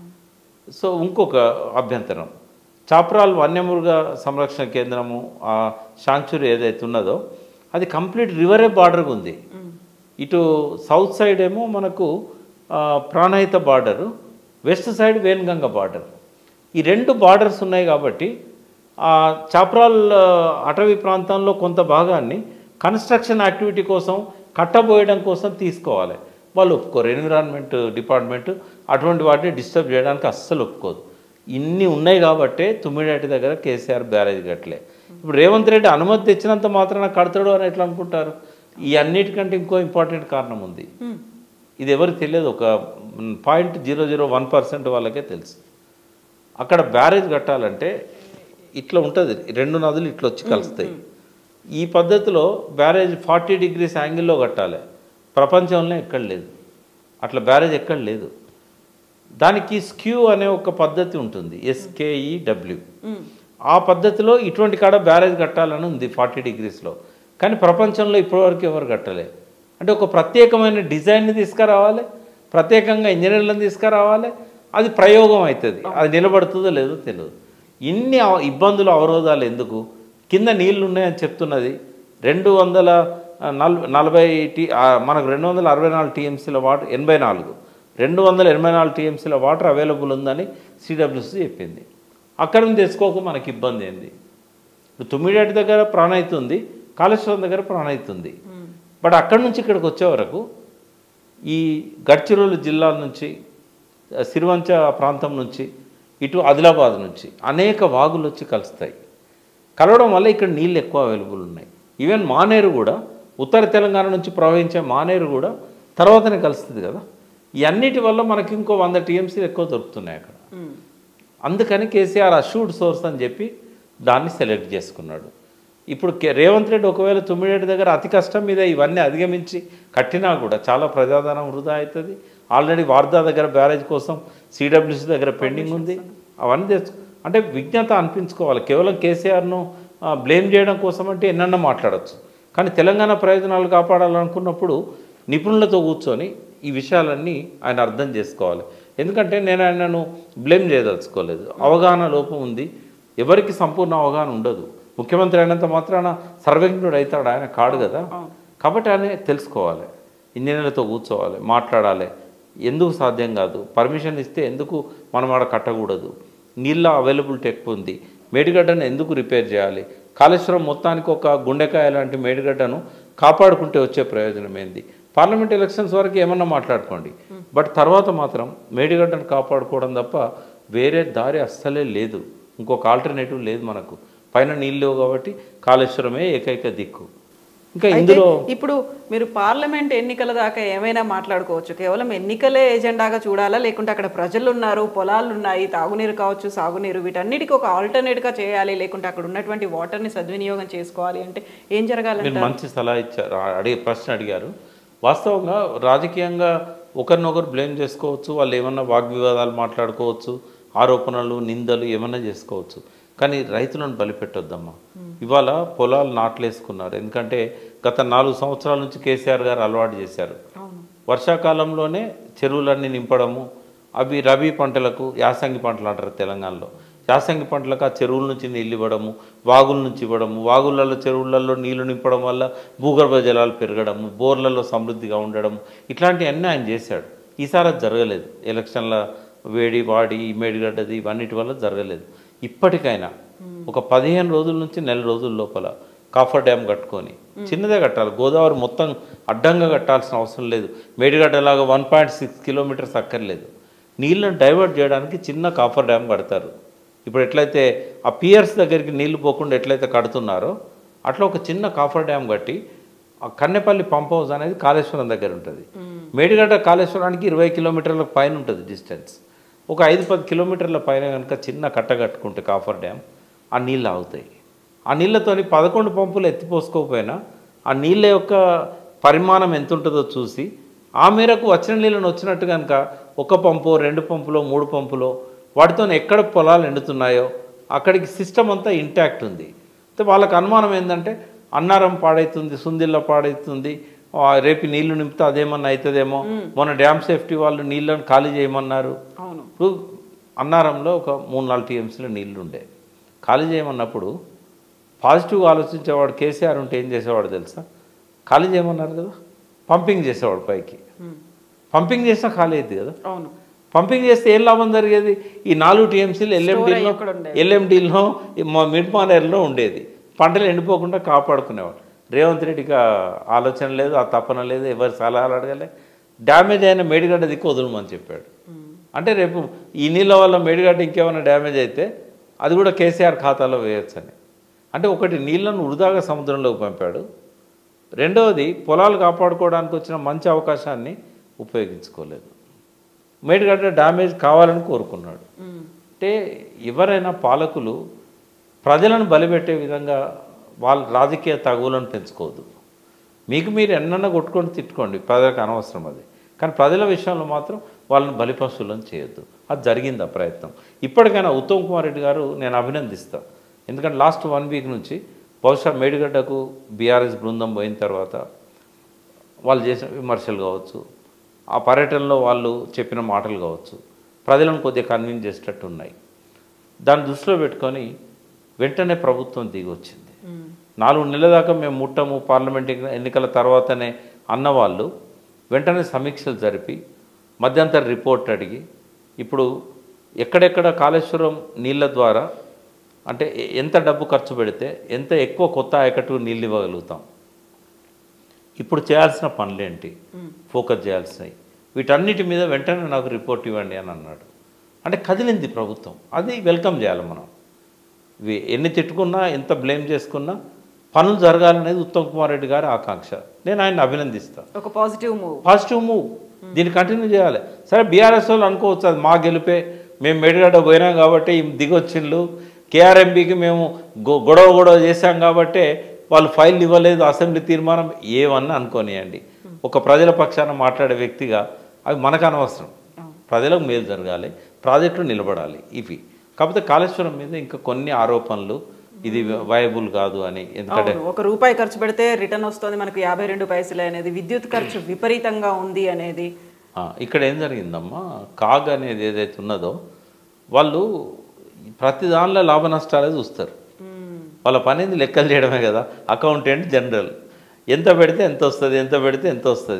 సో ఇంకొక అభ్యంతరం చాప్రాల్ వన్యమృగ సంరక్షణ కేంద్రము ఆ శాంచురీ ఏదైతే ఉన్నదో అది కంప్లీట్ రివరే బార్డర్గా ఉంది ఇటు సౌత్ సైడ్ ఏమో మనకు ఆ, Pranahita border west side Wainganga border ఈ రెండు బార్డర్స్ ఉన్నాయి కాబట్టి ఆ చాప్రాల్ ఆ, అటవీ ప్రాంతంలో కొంత భాగాన్ని కన్స్ట్రక్షన్ యాక్టివిటీ కోసం కట్టబోయడం కోసం తీసుకోవాలి వాళ్ళు ఒప్పుకోరు ఎన్విరాన్మెంట్ డిపార్ట్మెంట్ అటువంటి వాటిని డిస్టర్బ్ చేయడానికి అస్సలు ఒప్పుకోదు ఇన్ని ఉన్నాయి కాబట్టే తుమ్మిడాటి దగ్గర కేసీఆర్ బ్యారేజ్ కట్టలే ఇప్పుడు రేవంత్ రెడ్డి అనుమతి తెచ్చినంత మాత్రాన కడతాడు అని ఎట్లా అనుకుంటారు ఈ అన్నిటికంటే ఇంకో ఇంపార్టెంట్ కారణం ఉంది ఇది ఎవరికి తెలియదు ఒక point zero zero one percent వాళ్ళకే తెలుసు అక్కడ బ్యారేజ్ కట్టాలంటే ఇట్లా ఉంటుంది రెండు నదులు ఇట్లా వచ్చి కలుస్తాయి ఈ పద్ధతిలో బ్యారేజ్ ఫార్టీ డిగ్రీస్ యాంగిల్లో కట్టాలి ప్రపంచంలో ఎక్కడ లేదు అట్లా బ్యారేజ్ ఎక్కడ లేదు దానికి స్క్యూ అనే ఒక పద్ధతి ఉంటుంది ఎస్కేఈ డబ్ల్యూ ఆ పద్ధతిలో ఇటువంటి కాడ బ్యారేజ్ కట్టాలని ఉంది ఫార్టీ డిగ్రీస్లో కానీ ప్రపంచంలో ఇప్పటివరకు ఎవరు కట్టలే అంటే ఒక ప్రత్యేకమైన డిజైన్ని తీసుకురావాలి ప్రత్యేకంగా ఇంజనీర్లను తీసుకురావాలి అది ప్రయోగం అవుతుంది అది నిలబడుతుందో లేదో తెలియదు ఇన్ని అవ- ఇబ్బందులు అవరోధాలు ఎందుకు కింద నీళ్లు ఉన్నాయని చెప్తున్నది రెండు వందల నల్ నలభై టీ ఆ, మనకు రెండు వందల అరవై నాలుగు టీఎంసీల వాటర్ ఎనభై నాలుగు రెండు వందల ఎనభై నాలుగు టీఎంసీల వాటర్ అవైలబుల్ ఉందని సిడబ్ల్యూసి చెప్పింది అక్కడ నుంచి తెచ్చుకోక మనకి ఇబ్బంది ఏంది ఇప్పుడు తుమ్మిడాటి దగ్గర ప్రాణయితుంది కాళేశ్వరం దగ్గర ప్రాణయితుంది బట్ అక్కడి నుంచి ఇక్కడికి వచ్చే వరకు ఈ గడ్చిరోలు జిల్లా నుంచి ఆ, సిరివంచ ప్రాంతం నుంచి ఇటు ఆదిలాబాద్ నుంచి అనేక వాగులు వచ్చి కలుస్తాయి కలవడం వల్ల ఇక్కడ నీళ్ళు ఎక్కువ అవైలబుల్ ఉన్నాయి ఈవెన్ మానేరు కూడా ఉత్తర తెలంగాణ నుంచి ప్రవహించే మానేరు కూడా తర్వాతనే కలుస్తుంది కదా ఈ అన్నిటి వల్ల మనకి ఇంకో వంద టీఎంసీలు ఎక్కువ దొరుకుతున్నాయి అక్కడ అందుకని కేసీఆర్ అష్యూడ్ సోర్స్ అని చెప్పి దాన్ని సెలెక్ట్ చేసుకున్నాడు ఇప్పుడు కే- రేవంత్ రెడ్డి ఒకవేళ తుమ్మిడేటి దగ్గర అతి కష్టం మీద ఇవన్నీ అధిగమించి కట్టినా కూడా చాలా ప్రజాధనం వృధా అవుతుంది ఆల్రెడీ వార్దా దగ్గర బ్యారేజ్ కోసం సిడబ్ల్యూసి దగ్గర పెండింగ్ ఉంది అవన్నీ తెచ్చు అంటే విజ్ఞత అనిపించుకోవాలి కేవలం కేసీఆర్ను బ్లేమ్ చేయడం కోసం అంటే ఎన్నన్నా మాట్లాడచ్చు కానీ తెలంగాణ ప్రయోజనాలు కాపాడాలనుకున్నప్పుడు నిపుణులతో కూర్చొని ఈ విషయాలన్నీ ఆయన అర్థం చేసుకోవాలి ఎందుకంటే నేను ఆయనను బ్లేమ్ చేయదలుచుకోలేదు అవగాహన లోపం ఉంది ఎవరికి సంపూర్ణ అవగాహన ఉండదు ముఖ్యమంత్రి అయినంత మాత్రాన సర్వజ్ఞుడు అవుతాడు ఆయన కాడు కదా కాబట్టి ఆయన తెలుసుకోవాలి ఇంజనీర్లతో కూర్చోవాలి మాట్లాడాలి ఎందుకు సాధ్యం కాదు పర్మిషన్ ఇస్తే ఎందుకు మనం ఆడ కట్టకూడదు నీళ్ళ అవైలబిలిటీ ఎక్కువ ఉంది మేడిగడ్డను ఎందుకు రిపేర్ చేయాలి కాళేశ్వరం మొత్తానికి ఒక గుండెకాయ లాంటి మేడిగడ్డను కాపాడుకుంటే వచ్చే ప్రయోజనం ఏంది పార్లమెంట్ ఎలక్షన్స్ వరకు ఏమన్నా మాట్లాడుకోండి బట్ తర్వాత మాత్రం మేడిగడ్డను కాపాడుకోవడం తప్ప వేరే దారి అస్సలే లేదు ఇంకొక ఆల్టర్నేటివ్ లేదు మనకు పైన నీళ్ళు లేవు కాబట్టి కాళేశ్వరమే ఏకైక దిక్కు ఇంకా అయితే ఇందులో ఇప్పుడు మీరు పార్లమెంట్ ఎన్నికల దాకా ఏమైనా మాట్లాడుకోవచ్చు కేవలం ఎన్నికలే ఎజెండాగా చూడాలా లేకుంటే అక్కడ ప్రజలు ఉన్నారు పొలాలు ఉన్నాయి తాగునీరు కావచ్చు సాగునీరు వీటన్నిటికీ ఒక alternate గా చేయాలి లేకుంటే అక్కడ ఉన్నటువంటి వాటర్ని సద్వినియోగం చేసుకోవాలి అంటే ఏం మీరు జరగాలంటే మంచి సలహా ఇచ్చారు ఆ- అడిగే ప్రశ్న అడిగారు వాస్తవంగా రాజకీయంగా ఒకరినొకరు బ్లేమ్ చేసుకోవచ్చు వాళ్ళు ఏమన్నా వాగ్వివాదాలు మాట్లాడుకోవచ్చు ఆరోపణలు నిందలు ఏమన్నా చేసుకోవచ్చు కానీ రైతులను బలిపెట్టొద్దమ్మా ఇవాళ పొలాలు నాట్లేసుకున్నారు ఎందుకంటే గత నాలుగు సంవత్సరాల నుంచి కేసీఆర్ గారు అలవాటు చేశారు అవును వర్షాకాలంలోనే చెరువులన్నీ నింపడము అవి రబీ పంటలకు యాసంగి పంటలు అంటారు తెలంగాణలో యాసంగి పంటలకు ఆ చెరువుల నుంచి నీళ్ళు ఇవ్వడము వాగుల నుంచి ఇవ్వడము వాగులలో చెరువులలో నీళ్లు నింపడం వల్ల భూగర్భ జలాలు పెరగడము బోర్లలో సమృద్ధిగా ఉండడం ఇట్లాంటివన్నీ ఆయన చేశాడు ఈసారి అది జరగలేదు ఎలక్షన్ల వేడి వాడి ఈ మేడిగడ్డది ఇవన్నిటి వల్ల జరగలేదు ఇప్పటికైనా ఒక పదిహేను రోజుల నుంచి నెల రోజుల లోపల కాఫర్ డ్యామ్ కట్టుకొని చిన్నదే కట్టాలి గోదావరి మొత్తం అడ్డంగా కట్టాల్సిన అవసరం లేదు మేడిగడ్డలాగా వన్ పాయింట్ సిక్స్ కిలోమీటర్స్ అక్కర్లేదు నీళ్ళని డైవర్ట్ చేయడానికి చిన్న కాఫర్ డ్యామ్ కడతారు ఇప్పుడు ఎట్లయితే ఆ పియర్స్ దగ్గరికి నీళ్లు పోకుండా ఎట్లయితే కడుతున్నారో అట్లా ఒక చిన్న కాఫర్ డ్యామ్ కట్టి ఆ కన్నెపల్లి పంప్ హౌస్ అనేది కాళేశ్వరం దగ్గర ఉంటుంది మేడిగడ్డ కాళేశ్వరానికి ఇరవై కిలోమీటర్ల పైన ఉంటుంది డిస్టెన్స్ ఒక ఐదు పది కిలోమీటర్ల పైన కనుక చిన్న కట్ట కట్టుకుంటే కాఫర్ డ్యామ్ ఆ నీళ్ళు ఆగుతాయి ఆ నీళ్ళతోని పదకొండు పంపులు ఎత్తిపోసుకోకపోయినా ఆ నీళ్ళ యొక్క పరిమాణం ఎంత ఉంటుందో చూసి ఆ మేరకు వచ్చిన నీళ్ళని వచ్చినట్టు కనుక ఒక పంపు రెండు పంపులో మూడు పంపులో వాటితో ఎక్కడ పొలాలు ఎండుతున్నాయో అక్కడికి సిస్టమ్ అంతా ఇంటాక్ట్ ఉంది అయితే వాళ్ళకి అనుమానం ఏంటంటే అన్నారం పాడైతుంది సుందిల్ల పాడైతుంది ఆ, రేపు నీళ్లు నింపితే అదేమన్నా అవుతుందేమో మొన్న డ్యామ్ సేఫ్టీ వాళ్ళు నీళ్ళని ఖాళీ చేయమన్నారు అవును ఇప్పుడు అన్నారంలో ఒక మూడు నాలుగు టీఎంసీలో నీళ్లు ఉండే ఖాళీ చేయమన్నప్పుడు పాజిటివ్గా ఆలోచించేవాడు కేసీఆర్ ఉంటే ఏం చేసేవాడు తెలుసా ఖాళీ చేయమన్నారు కదా పంపింగ్ చేసేవాడు పైకి పంపింగ్ చేసినా ఖాళీ అయింది కదా అవును పంపింగ్ చేస్తే ఏం లాభం జరిగేది ఈ నాలుగు టీఎంసీలు ఎల్ఎండీలో అయ్యి అక్కడ ఉండేది. ఎల్ఎండీలో మిడ్ మానేర్లో ఉండేది పంటలు ఎండిపోకుండా కాపాడుకునేవాడు రేవంత్ రెడ్డికి ఆ ఆలోచన లేదు ఆ తపన లేదు ఎవరి సలహాలు అడగలే డ్యామేజ్ అయిన మేడిగడ్డ దిక్కు వదలమని చెప్పాడు అంటే రేపు ఈ నీళ్ళ వల్ల మేడిగడ్డ ఇంకేమైనా డ్యామేజ్ అయితే అది కూడా కేసీఆర్ ఖాతాలో వేయొచ్చని అంటే ఒకటి నీళ్లను వృధాగా సముద్రంలోకి పంపాడు రెండవది పొలాలు కాపాడుకోవడానికి వచ్చిన మంచి అవకాశాన్ని ఉపయోగించుకోలేదు మేడిగడ్డ డ్యామేజ్ కావాలని కోరుకున్నాడు అంటే ఎవరైనా పాలకులు ప్రజలను బలిపెట్టే విధంగా వాళ్ళ రాజకీయ తగువులను పెంచుకోవద్దు మీకు మీరు ఎన్నన్నా కొట్టుకొని తిట్టుకోండి ప్రజలకు అనవసరం అది కానీ ప్రజల విషయంలో మాత్రం వాళ్ళని బలిపశువులను చేయొద్దు అది జరిగింది ఆ ప్రయత్నం ఇప్పటికైనా ఉత్తమ్ కుమార్ రెడ్డి గారు నేను అభినందిస్తాను ఎందుకంటే లాస్ట్ వన్ వీక్ నుంచి బహుశా మేడిగడ్డకు బీఆర్ఎస్ బృందం పోయిన తర్వాత వాళ్ళు చేసిన విమర్శలు కావచ్చు ఆ పర్యటనలో వాళ్ళు చెప్పిన మాటలు కావచ్చు ప్రజలను కొద్దిగా కన్విన్స్ చేసేటట్టు ఉన్నాయి దాన్ని దృష్టిలో పెట్టుకొని వెంటనే ప్రభుత్వం దిగి వచ్చింది నాలుగు నెలల దాకా మేము ముట్టము పార్లమెంట్ ఎన్ని- ఎన్నికల తర్వాతనే అన్నవాళ్ళు వెంటనే సమీక్షలు జరిపి మధ్యంతర రిపోర్ట్ అడిగి ఇప్పుడు ఎక్కడెక్కడ కాళేశ్వరం నీళ్ళ ద్వారా అంటే ఎ- ఎంత డబ్బు ఖర్చు పెడితే ఎంత ఎక్కువ కొత్త ఆయకట్టుకు నీళ్ళు ఇవ్వగలుగుతాం ఇప్పుడు చేయాల్సిన పనులేంటి ఫోకస్ చేయాల్సినవి వీటన్నిటి మీద వెంటనే నాకు రిపోర్ట్ ఇవ్వండి అని అన్నాడు అంటే కదిలింది ప్రభుత్వం అది వెల్కమ్ చేయాలి మనం ఇవి ఎన్ని తిట్టుకున్నా ఎంత బ్లేమ్ చేసుకున్నా పనులు జరగాలనేది ఉత్తమ్ కుమార్ రెడ్డి గారి ఆకాంక్ష నేను ఆయన అభినందిస్తాను ఒక పాజిటివ్ మూవ్ పాజిటివ్ మూవ్ దీన్ని కంటిన్యూ చేయాలి సరే బీఆర్ఎస్ వాళ్ళు అనుకోవచ్చు అది మా గెలిపే మేము మెడిగడ్డ పోయినాం కాబట్టి ఈ దిగొచ్చిండ్లు కేఆర్ఎంబీకి మేము గొ- గొడవ గొడవ చేశాం కాబట్టే వాళ్ళు ఫైల్ ఇవ్వలేదు అసెంబ్లీ తీర్మానం ఏమన్నా అనుకోనియండి ఒక ప్రజల పక్షాన మాట్లాడే వ్యక్తిగా అవి మనకు అనవసరం ప్రజలకు మేలు జరగాలి ప్రాజెక్టులు నిలబడాలి ఇవి కాకపోతే కాళేశ్వరం మీద ఇంకా కొన్ని ఆరోపణలు ఇది వయబుల్ కాదు అని ఎందుకంటే అవును ఒక రూపాయి ఖర్చు పెడితే రిటర్న్ వస్తుంది మనకు యాభై రెండు పైసలే అనేది విద్యుత్ ఖర్చు విపరీతంగా ఉంది అనేది ఆ, ఇక్కడ ఏం జరిగిందమ్మా కాగ్ అనేది ఏదైతే ఉన్నదో వాళ్ళు ప్రతి దానిలో లాభ నష్టాలే చూస్తారు వాళ్ళ పని ఏంది లెక్కలు చేయడమే కదా అకౌంటెంట్ జనరల్ ఎంత పెడితే ఎంత వస్తుంది ఎంత పెడితే ఎంత వస్తుంది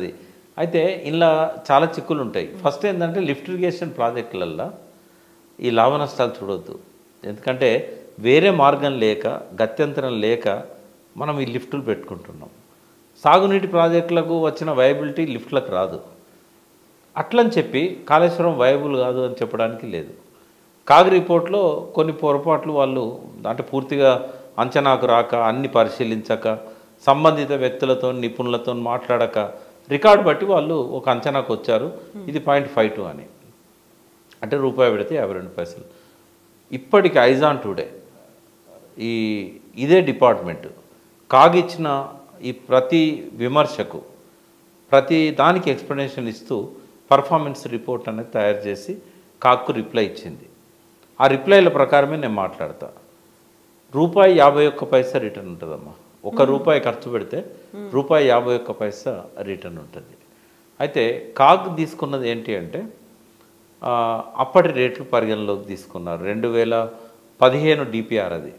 అయితే ఇలా చాలా చిక్కులు ఉంటాయి ఫస్ట్ ఏంటంటే లిఫ్ట్ ఇరిగేషన్ ప్రాజెక్టులల్లో ఈ లాభ నష్టాలు చూడొద్దు ఎందుకంటే వేరే మార్గం లేక గత్యంతరం లేక మనం ఈ లిఫ్టులు పెట్టుకుంటున్నాం సాగునీటి ప్రాజెక్టులకు వచ్చిన వైబిలిటీ లిఫ్ట్లకు రాదు అట్లని చెప్పి కాళేశ్వరం వైబుల్ కాదు అని చెప్పడానికి లేదు కాగ్ రిపోర్ట్లో కొన్ని పొరపాట్లు వాళ్ళు అంటే పూర్తిగా అంచనాకు రాక అన్ని పరిశీలించక సంబంధిత వ్యక్తులతో నిపుణులతో మాట్లాడక రికార్డు బట్టి వాళ్ళు ఒక అంచనాకు వచ్చారు ఇది పాయింట్ ఫైవ్ టూ అని అంటే రూపాయి పెడితే యాభై రెండు పైసలు ఇప్పటికి ఐజాన్ టుడే ఈ ఇదే డిపార్ట్మెంట్ కాగిచ్చిన ఈ ప్రతి విమర్శకు ప్రతి దానికి ఎక్స్ప్లెనేషన్ ఇస్తూ పర్ఫార్మెన్స్ రిపోర్ట్ అనేది తయారు చేసి కాక్కు రిప్లై ఇచ్చింది ఆ రిప్లైల ప్రకారమే నేను మాట్లాడతా రూపాయి యాభై ఒక్క పైసా రిటర్న్ ఉంటుందమ్మా ఒక రూపాయి ఖర్చు పెడితే రూపాయి యాభై ఒక్క పైసా రిటర్న్ ఉంటుంది అయితే కాగ్ తీసుకున్నది ఏంటి అంటే ఆ, అప్పటి రేట్లు పరిగణలోకి తీసుకున్నారు రెండు వేల పదిహేను డిపిఆర్ అది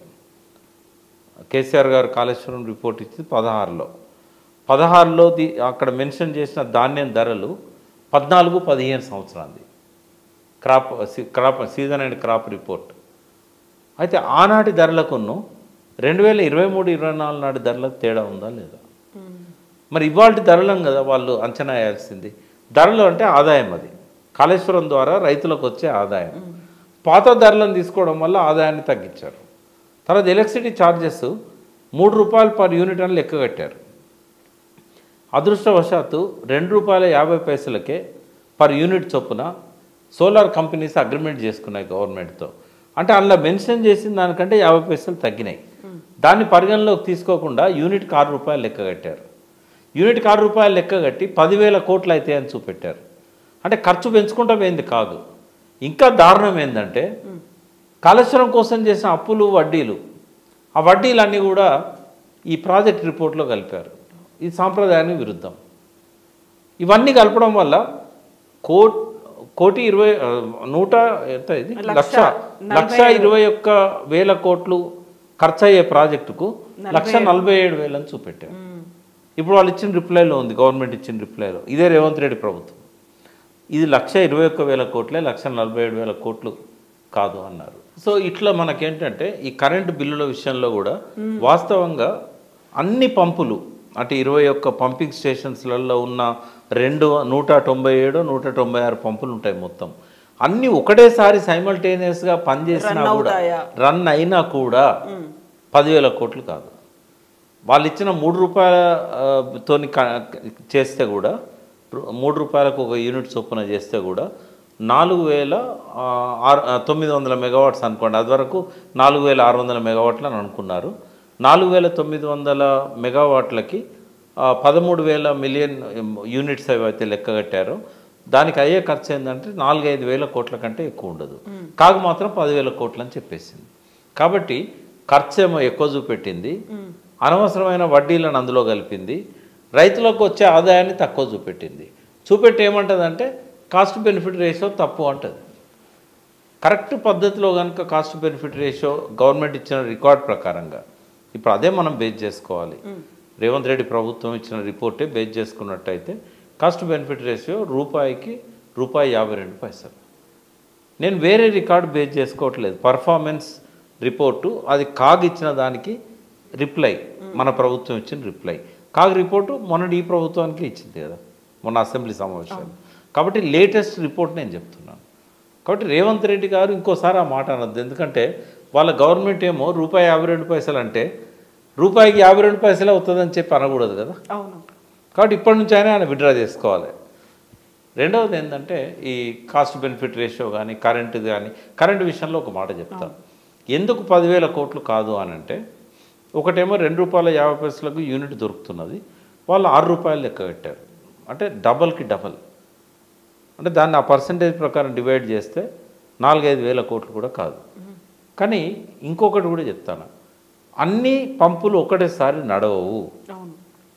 కేసీఆర్ గారు కాళేశ్వరం రిపోర్ట్ ఇచ్చింది పదహారులో పదహారులో ది అక్కడ మెన్షన్ చేసిన ధాన్యం ధరలు పద్నాలుగు పదిహేను సంవత్సరాలది క్రాప్ సీ- crop season and crop report అయితే ఆనాటి ధరలకును రెండు వేల ఇరవై మూడు ఇరవై నాలుగు నాటి ధరలకు తేడా ఉందా లేదా మరి ఇవాళ ధరలం కదా వాళ్ళు అంచనా వేయాల్సింది ధరలు అంటే ఆదాయం అది కాళేశ్వరం ద్వారా రైతులకు వచ్చే ఆదాయం పాత ధరలను తీసుకోవడం వల్ల ఆదాయాన్ని తగ్గించారు తర్వాత ఎలక్ట్రిసిటీ ఛార్జెస్ మూడు రూపాయలు పర్ యూనిట్ అని లెక్క కట్టారు అదృష్టవశాత్తు రెండు రూపాయల యాభై పైసలకే పర్ యూనిట్ చొప్పున సోలార్ కంపెనీస్ అగ్రిమెంట్ చేసుకున్నాయి గవర్నమెంట్తో అంటే అందులో మెన్షన్ చేసిన దానికంటే యాభై పైసలు తగ్గినాయి దాన్ని పరిగణలోకి తీసుకోకుండా యూనిట్కి ఆరు రూపాయలు లెక్క కట్టారు యూనిట్కి ఆరు రూపాయలు లెక్క కట్టి పదివేల కోట్లు అయితే అని చూపెట్టారు అంటే ఖర్చు పెంచుకుంటా పోయింది కాదు ఇంకా దారుణం ఏంటంటే కాళేశ్వరం కోసం చేసిన అప్పులు వడ్డీలు ఆ వడ్డీలన్నీ కూడా ఈ ప్రాజెక్ట్ రిపోర్ట్లో కలిపారు ఇది సాంప్రదాయానికి విరుద్ధం ఇవన్నీ కలపడం వల్ల కో కోటి ఇరవై ఆ, నూట ఎంత ఇది లక్ష లక్ష లక్ష ఇరవై ఒక్క వేల కోట్లు ఖర్చు అయ్యే ప్రాజెక్టుకు లక్ష నలభై ఏడు వేలని చూపెట్టారు ఇప్పుడు వాళ్ళు ఇచ్చిన రిప్లైలో ఉంది గవర్నమెంట్ ఇచ్చిన రిప్లైలో ఇదే రేవంత్ రెడ్డి ప్రభుత్వం ఇది లక్ష ఇరవై ఒక్క వేల కోట్లే లక్ష నలభై ఏడు వేల కోట్లు కాదు అన్నారు సో ఇట్లా మనకేంటంటే ఈ కరెంటు బిల్లుల విషయంలో కూడా వాస్తవంగా అన్ని పంపులు అంటే ఇరవై ఒక్క పంపింగ్ స్టేషన్స్లలో ఉన్న రెండు నూట తొంభై ఏడు నూట తొంభై ఆరు పంపులు ఉంటాయి మొత్తం అన్నీ ఒకటేసారి సైమల్టేనియస్గా పనిచేసినా Run కూడా అవుతాయా? రన్ అయినా కూడా పదివేల కోట్లు కాదు వాళ్ళు ఇచ్చిన మూడు రూపాయల ఆ, తోని క- చేస్తే కూడా రు- మూడు రూపాయలకు ఒక యూనిట్ చొప్పున చేస్తే కూడా నాలుగు వేల ఆ, ఆరు ఆ, తొమ్మిది వందల మెగావాట్స్ అనుకోండి అది వరకు నాలుగు వేల ఆరు వందల మెగావాట్లు అని అనుకున్నారు నాలుగు వేల తొమ్మిది వందల మెగావాట్లకి ఆ, పదమూడు వేల మిలియన్ యూనిట్స్ ఏవైతే లెక్క కట్టారో దానికి అయ్యే ఖర్చు ఏంటంటే నాలుగైదు వేల కోట్ల కంటే ఎక్కువ ఉండదు కాగు మాత్రం పదివేల కోట్లు అని చెప్పేసింది కాబట్టి ఖర్చు ఏమో ఎక్కువ చూపెట్టింది అనవసరమైన వడ్డీలను అందులో కలిపింది రైతులకు వచ్చే ఆదాయాన్ని తక్కువ చూపెట్టింది చూపెట్టి ఏమంటుందంటే కాస్ట్ బెనిఫిట్ రేషియో తప్పు అంటుంది కరెక్ట్ పద్ధతిలో కనుక కాస్ట్ బెనిఫిట్ రేషియో గవర్నమెంట్ ఇచ్చిన రికార్డ్ ప్రకారంగా ఇప్పుడు అదే మనం బేస్ చేసుకోవాలి రేవంత్ రెడ్డి ప్రభుత్వం ఇచ్చిన రిపోర్టే బేస్ చేసుకున్నట్టయితే కాస్ట్ బెనిఫిట్ రేషియో రూపాయికి రూపాయి యాభై రెండు పైసలు నేను వేరే రికార్డు బేస్ చేసుకోవట్లేదు పర్ఫార్మెన్స్ రిపోర్టు అది కాగ్ ఇచ్చిన దానికి రిప్లై మన ప్రభుత్వం ఇచ్చిన రిప్లై కాగ్ రిపోర్టు మొన్నటి ఈ ప్రభుత్వానికి ఇచ్చింది కదా మొన్న అసెంబ్లీ సమావేశాలు కాబట్టి లేటెస్ట్ రిపోర్ట్ నేను చెప్తున్నాను కాబట్టి రేవంత్ రెడ్డి గారు ఇంకోసారి ఆ మాట అనొద్దు ఎందుకంటే వాళ్ళ గవర్నమెంట్ ఏమో రూపాయి యాభై రెండు పైసలు అంటే రూపాయికి యాభై రెండు పైసలే అవుతుందని చెప్పి అనకూడదు కదా అవును కాబట్టి ఇప్పటి నుంచి అయినా ఆయన విడ్రా చేసుకోవాలి రెండవది ఏంటంటే ఈ కాస్ట్ బెనిఫిట్ రేషియో కానీ కరెంటు కానీ కరెంటు విషయంలో ఒక మాట చెప్తాను ఎందుకు పదివేల కోట్లు కాదు అని అంటే ఒకటేమో రెండు రూపాయల యాభై పైసలకు యూనిట్ దొరుకుతున్నది వాళ్ళు ఆరు రూపాయలు లెక్క పెట్టారు అంటే డబల్కి డబల్ అంటే దాన్ని ఆ పర్సంటేజ్ ప్రకారం డివైడ్ చేస్తే నాలుగైదు వేల కోట్లు కూడా కాదు కానీ ఇంకొకటి కూడా చెప్తాను అన్ని పంపులు ఒకటేసారి నడవవు అవును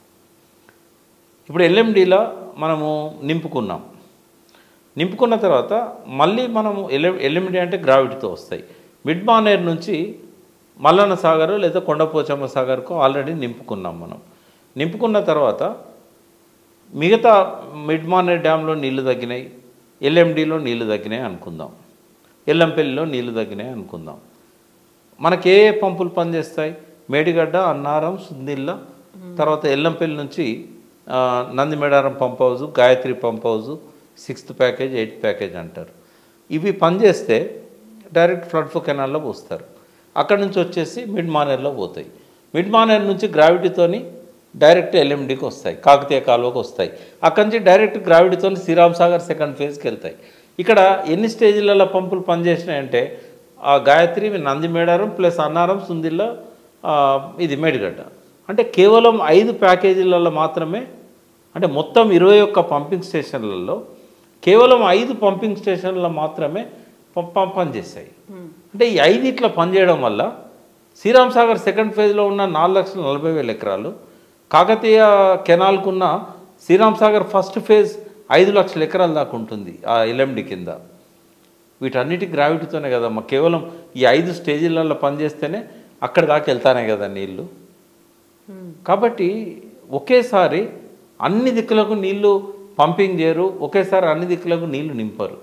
ఇప్పుడు ఎల్ఎండిలో మనము నింపుకున్నాం నింపుకున్న తర్వాత మళ్ళీ మనము ఎల్ ఎల్ఎండి అంటే గ్రావిటీతో వస్తాయి మిడ్ మానేర్ నుంచి మల్లన్న సాగర్ లేదా కొండపోచమ్మ సాగర్కు ఆల్రెడీ నింపుకున్నాం మనం నింపుకున్న తర్వాత మిగతా మిడ్ మానే డ్యాంలో నీళ్లు తగ్గినాయి ఎల్ఎండిలో నీళ్లు తగ్గినాయి అనుకుందాం ఎల్లంపల్లిలో నీళ్లు తగ్గినాయి అనుకుందాం మనకి ఏ ఏ పంపులు పనిచేస్తాయి మేడిగడ్డ అన్నారం సుందిల్ల తర్వాత ఎల్లంపల్లి నుంచి ఆ, Nandimedaram pump house Gayatri pump house sixth package eighth package అంటారు ఇవి పనిచేస్తే డైరెక్ట్ ఫ్లడ్ ఫో కెనాల్లో పోస్తారు అక్కడ నుంచి వచ్చేసి మిడ్ మానేర్లో పోతాయి మిడ్ మానేర్ నుంచి గ్రావిటీతోని డైరెక్ట్ ఎల్ఎండికి వస్తాయి కాకతీయ కాలువకి వస్తాయి అక్కడి నుంచి డైరెక్ట్ గ్రావిటీతో శ్రీరామ్ సాగర్ సెకండ్ ఫేజ్కి వెళ్తాయి ఇక్కడ ఎన్ని స్టేజ్లలో పంపులు పనిచేసినాయంటే ఆ గాయత్రి నందిమేడారం ప్లస్ అన్నారం సుందిల్ల ఆ, ఇది మేడిగడ్డ అంటే కేవలం ఐదు ప్యాకేజీలలో మాత్రమే అంటే మొత్తం ఇరవై ఒక్క పంపింగ్ స్టేషన్లలో కేవలం ఐదు పంపింగ్ స్టేషన్లలో మాత్రమే ప- ప- పనిచేశాయి అంటే ఈ ఐదు ఇట్లా పనిచేయడం వల్ల శ్రీరామ్ సాగర్ సెకండ్ ఫేజ్లో ఉన్న నాలుగు లక్షల నలభై వేల ఎకరాలు కాకతీయ కెనాల్కున్న శ్రీరామ్ సాగర్ ఫస్ట్ ఫేజ్ ఐదు లక్షల ఎకరాల దాకా ఉంటుంది ఆ ఎల్ఎండి కింద వీటన్నిటి గ్రావిటీతోనే కదమ్మా కేవలం ఈ ఐదు స్టేజీలలో పనిచేస్తేనే అక్కడ దాకా వెళ్తానే కదా నీళ్ళు కాబట్టి ఒకేసారి అన్ని దిక్కులకు నీళ్లు పంపింగ్ చేయరు ఒకేసారి అన్ని దిక్కులకు నీళ్లు నింపరు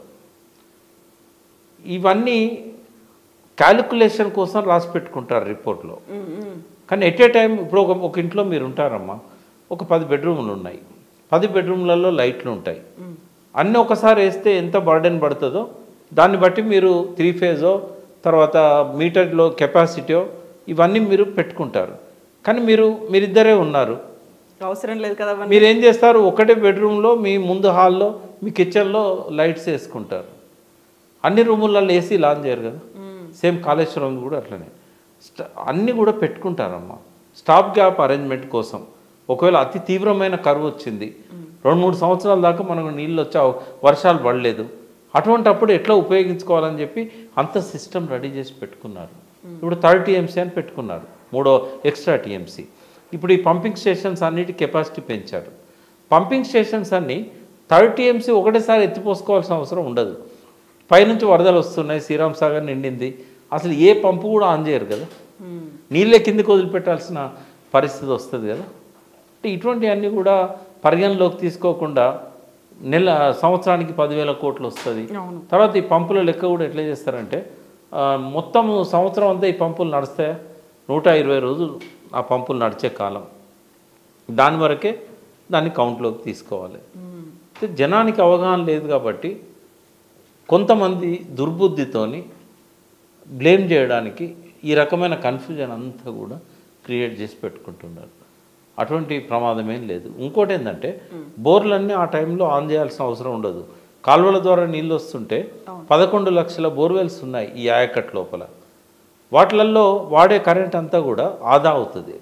ఇవన్నీ క్యాలిక్యులేషన్ కోసం రాసి పెట్టుకుంటారు రిపోర్ట్లో కానీ ఎట్ ఏ టైం ఇప్పుడు ఒక ఒక ఇంట్లో మీరు ఉంటారమ్మా ఒక పది బెడ్రూమ్లు ఉన్నాయి పది బెడ్రూమ్లలో లైట్లు ఉంటాయి అన్నీ ఒకసారి వేస్తే ఎంత బర్డెన్ పడుతుందో దాన్ని బట్టి మీరు త్రీ ఫేజో తర్వాత మీటర్లో కెపాసిటీయో ఇవన్నీ మీరు పెట్టుకుంటారు కానీ మీరు మీరిద్దరే ఉన్నారు అవసరం లేదు కదా అవన్నీ. మీరు ఏం చేస్తారు ఒకటే బెడ్రూమ్లో మీ ముందు హాల్లో మీ కిచెన్లో లైట్స్ వేసుకుంటారు అన్ని రూములలో ఏసీ లాంచ్ చేయరు కదా సేమ్ కాళేశ్వరం కూడా అట్లనే స్ట- అన్నీ కూడా పెట్టుకుంటారమ్మా స్టాప్ గ్యాప్ అరేంజ్మెంట్ కోసం ఒకవేళ అతి తీవ్రమైన కరువు వచ్చింది రెండు మూడు సంవత్సరాల దాకా మనకు నీళ్ళు వచ్చా వర్షాలు పడలేదు అటువంటి అప్పుడు ఎట్లా ఉపయోగించుకోవాలని చెప్పి అంత సిస్టమ్ రెడీ చేసి పెట్టుకున్నారు ఇప్పుడు థర్డ్ టీఎంసీ అని పెట్టుకున్నారు మూడో ఎక్స్ట్రా టీఎంసీ ఇప్పుడు ఈ పంపింగ్ స్టేషన్స్ అన్నిటి కెపాసిటీ పెంచారు పంపింగ్ స్టేషన్స్ అన్ని థర్డ్ టీఎంసీ ఒకటేసారి ఎత్తిపోసుకోవాల్సిన అవసరం ఉండదు పైనుంచి వరదలు వస్తున్నాయి శ్రీరామ్ సాగర్ నిండింది అసలు ఏ పంపు కూడా ఆన్ చేయరు కదా నీళ్ళే కిందకి వదిలిపెట్టాల్సిన పరిస్థితి వస్తుంది కదా అంటే ఇటువంటివన్నీ కూడా పరిగణలోకి తీసుకోకుండా నెల సంవత్సరానికి పదివేల కోట్లు వస్తుంది అవును. తర్వాత ఈ పంపుల లెక్క కూడా ఎట్లా చేస్తారంటే ఆ, మొత్తం సంవత్సరం అంతా ఈ పంపులు నడుస్తాయా నూట ఇరవై రోజులు ఆ పంపులు నడిచే కాలం దాని వరకే దాన్ని కౌంట్లోకి తీసుకోవాలి అయితే జనానికి అవగాహన లేదు కాబట్టి కొంతమంది దుర్బుద్ధితోని బ్లేమ్ చేయడానికి ఈ రకమైన కన్ఫ్యూజన్ అంతా కూడా క్రియేట్ చేసి పెట్టుకుంటున్నారు అటువంటి ప్రమాదం ఏం లేదు ఇంకోటి ఏంటంటే బోర్లన్నీ ఆ టైంలో ఆన్ చేయాల్సిన అవసరం ఉండదు కాలువల ద్వారా నీళ్ళు వస్తుంటే పదకొండు లక్షల బోర్వెల్స్ ఉన్నాయి ఈ ఆయకట్ లోపల వాటిలల్లో వాడే కరెంట్ అంతా కూడా ఆదా అవుతుంది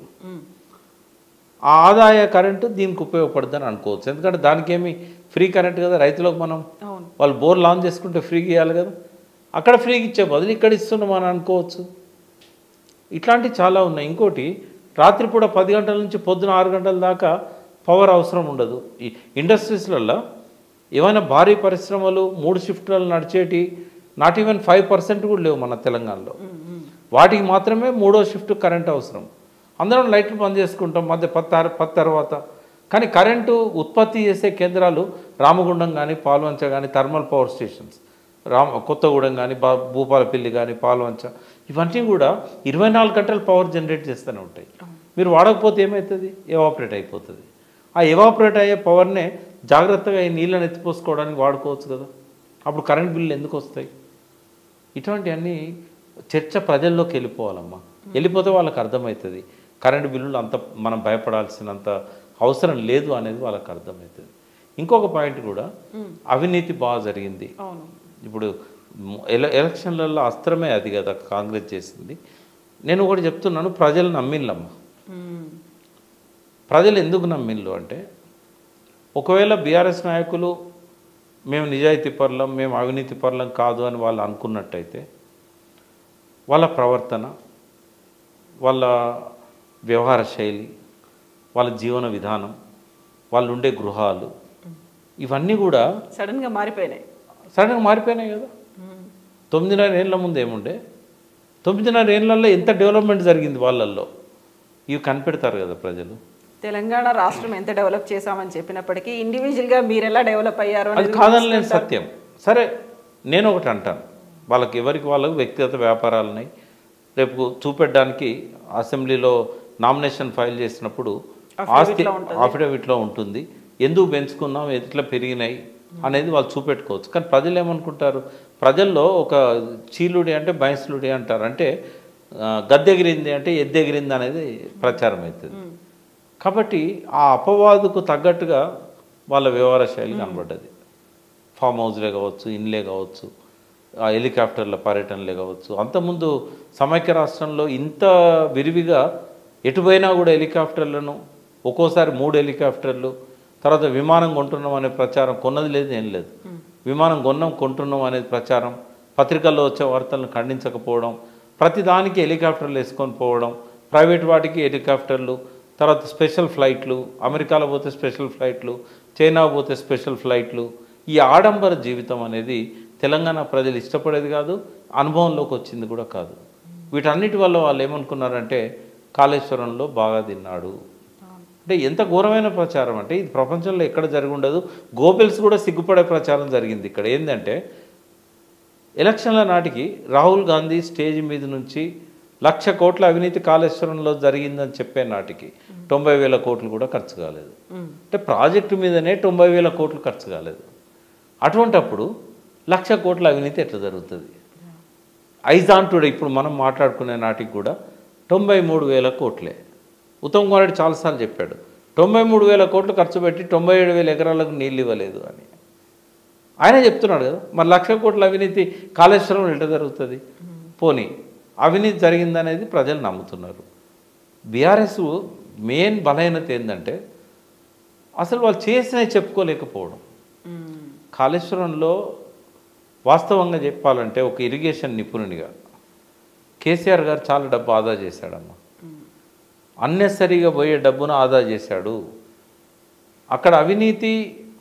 ఆ ఆదాయ కరెంటు దీనికి ఉపయోగపడుతుందని అనుకోవచ్చు ఎందుకంటే దానికేమి ఫ్రీ కరెంట్ కదా రైతులకు మనం అవును వాళ్ళు బోర్ లాంచ్ చేసుకుంటే ఫ్రీగా ఇవ్వాలి కదా అక్కడ ఫ్రీగా ఇచ్చే బదులు ఇక్కడ ఇస్తున్నాం అని అనుకోవచ్చు ఇట్లాంటివి చాలా ఉన్నాయి ఇంకోటి రాత్రిపూట పది గంటల నుంచి పొద్దున ఆరు గంటల దాకా పవర్ అవసరం ఉండదు ఈ ఇండస్ట్రీస్లలో ఏమైనా భారీ పరిశ్రమలు మూడు షిఫ్ట్లలో నడిచేటి నాట్ ఈవెన్ ఫైవ్ పర్సెంట్ కూడా లేవు మన తెలంగాణలో వాటికి మాత్రమే మూడో షిఫ్ట్ కరెంట్ అవసరం అందరం లైట్లు బంద్ చేసుకుంటాం మధ్య పది తర్- పది తర్వాత కానీ కరెంటు ఉత్పత్తి చేసే కేంద్రాలు రామగుండం కానీ పాల్వంచ కానీ థర్మల్ పవర్ స్టేషన్స్ రామ కొత్తగూడెం కానీ బా భూపాలపల్లి కానీ పాల్వంచ ఇవన్నీ కూడా ఇరవై నాలుగు గంటలు పవర్ జనరేట్ చేస్తూనే ఉంటాయి మీరు వాడకపోతే ఏమవుతుంది ఎవాపరేట్ అయిపోతుంది ఆ ఎవాపరేట్ అయ్యే పవర్నే జాగ్రత్తగా ఈ నీళ్ళని ఎత్తిపోసుకోవడానికి వాడుకోవచ్చు కదా అప్పుడు కరెంట్ బిల్లు ఎందుకు వస్తాయి ఇటువంటివన్నీ చర్చ ప్రజల్లోకి వెళ్ళిపోవాలమ్మా వెళ్ళిపోతే వాళ్ళకి అర్థమవుతుంది కరెంటు బిల్లులు అంత మనం భయపడాల్సినంత అవసరం లేదు అనేది వాళ్ళకి అర్థమవుతుంది ఇంకొక పాయింట్ కూడా అవినీతి బాగా జరిగింది అవును ఇప్పుడు మ్- ఎల ఎలక్షన్లలో అస్త్రమే అది కదా కాంగ్రెస్ చేసింది నేను ఒకటి చెప్తున్నాను ప్రజలు నమ్మిళ్ళమ్మా మ్మ్. ప్రజలు ఎందుకు నమ్మిళ్ళు అంటే ఒకవేళ బీఆర్ఎస్ నాయకులు మేము నిజాయితీ పరులం మేము అవినీతి పరులం కాదు అని వాళ్ళు అనుకున్నట్టయితే వాళ్ళ ప్రవర్తన వాళ్ళ వ్యవహార శైలి వాళ్ళ జీవన విధానం వాళ్ళు ఉండే గృహాలు ఇవన్నీ కూడా సడన్ గా మారిపోయినాయి సడన్గా మారిపోయినాయి కదా తొమ్మిదిన్నర ఏళ్ళ ముందు ఏముండే తొమ్మిదిన్నర ఏళ్ళల్లో ఎంత డెవలప్మెంట్ జరిగింది వాళ్ళల్లో ఇవి కనిపెడతారు కదా ప్రజలు తెలంగాణ రాష్ట్రం ఎంత డెవలప్ చేశామని చెప్పినప్పటికీ ఇండివిజువల్ గా మీరు ఎలా డెవలప్ అయ్యారు అది అనేది కాదనలేని సత్యం సరే నేను ఒకటి అంటాను వాళ్ళకి ఎవరికి వాళ్ళకు వ్యక్తిగత వ్యాపారాలు ఉన్నాయి రేపు చూపెట్టడానికి అసెంబ్లీలో నామినేషన్ ఫైల్ చేసినప్పుడు ఆస్తి అఫిడవిట్లో ఉంటుంది ఎందుకు పెంచుకున్నాం ఎట్లా పెరిగినాయి అనేది వాళ్ళు చూపెట్టుకోవచ్చు కానీ ప్రజలు ఏమనుకుంటారు ప్రజల్లో ఒక చీలుడి అంటే బయసులుడి అంటారు అంటే ఆ, గద్దెగిరింది అంటే ఎద్దెగిరింది అనేది ప్రచారం అవుతుంది కాబట్టి ఆ అపవాదుకు తగ్గట్టుగా వాళ్ళ వ్యవహార శైలి కనబడ్డది ఫామ్ హౌస్లే కావచ్చు ఇన్లే కావచ్చు ఆ హెలికాప్టర్ల పర్యటనలే కావచ్చు అంతకుముందు సమైక్య రాష్ట్రంలో ఇంత విరివిగా ఎటుపోయినా కూడా హెలికాప్టర్లను ఒక్కోసారి మూడు హెలికాప్టర్లు తర్వాత విమానం కొంటున్నాం అనే ప్రచారం కొన్నది లేదు ఏం లేదు విమానం కొన్నాం కొంటున్నాం అనేది ప్రచారం పత్రికల్లో వచ్చే వార్తలను ఖండించకపోవడం ప్రతి దానికి హెలికాప్టర్లు వేసుకొని పోవడం ప్రైవేట్ వాటికి హెలికాప్టర్లు తర్వాత స్పెషల్ ఫ్లైట్లు అమెరికాలో పోతే స్పెషల్ ఫ్లైట్లు చైనా పోతే స్పెషల్ ఫ్లైట్లు ఈ ఆడంబర జీవితం అనేది తెలంగాణ ప్రజలు ఇష్టపడేది కాదు అనుభవంలోకి వచ్చింది కూడా కాదు వీటన్నిటి వల్ల వాళ్ళు ఏమనుకున్నారంటే కాళేశ్వరంలో బాగా తిన్నాడు అంటే ఎంత ఘోరమైన ప్రచారం అంటే ఇది ప్రపంచంలో ఎక్కడ జరిగి ఉండదు గోబెల్స్ కూడా సిగ్గుపడే ప్రచారం జరిగింది ఇక్కడ ఏంటంటే ఎలక్షన్ల నాటికి రాహుల్ గాంధీ స్టేజ్ మీద నుంచి లక్ష కోట్ల అవినీతి కాళేశ్వరంలో జరిగిందని చెప్పే నాటికి తొంభై వేల కోట్లు కూడా ఖర్చు కాలేదు అంటే ప్రాజెక్టు మీదనే తొంభై వేల కోట్లు ఖర్చు కాలేదు అటువంటప్పుడు లక్ష కోట్ల అవినీతి ఎట్లా జరుగుతుంది ఐజాన్ టుడే ఇప్పుడు మనం మాట్లాడుకునే నాటికి కూడా తొంభై మూడు వేల కోట్లే ఉత్తమ్ కుమార్ రెడ్డి చాలాసార్లు చెప్పాడు తొంభై మూడు వేల కోట్లు ఖర్చు పెట్టి తొంభై ఏడు వేల ఎకరాలకు నీళ్ళు ఇవ్వలేదు అని ఆయన చెప్తున్నాడు కదా మరి లక్ష కోట్ల అవినీతి కాళేశ్వరం ఎట్లా జరుగుతుంది పోనీ అవినీతి జరిగిందనేది ప్రజలు నమ్ముతున్నారు బీఆర్ఎస్ మెయిన్ బలహీనత ఏంటంటే అసలు వాళ్ళు చేసినవి చెప్పుకోలేకపోవడం కాళేశ్వరంలో వాస్తవంగా చెప్పాలంటే ఒక ఇరిగేషన్ నిపుణునిగా కేసీఆర్ గారు చాలా డబ్బు ఆదా చేశాడమ్మా అన్నెసరిగా పోయే డబ్బును ఆదా చేశాడు అక్కడ అవినీతి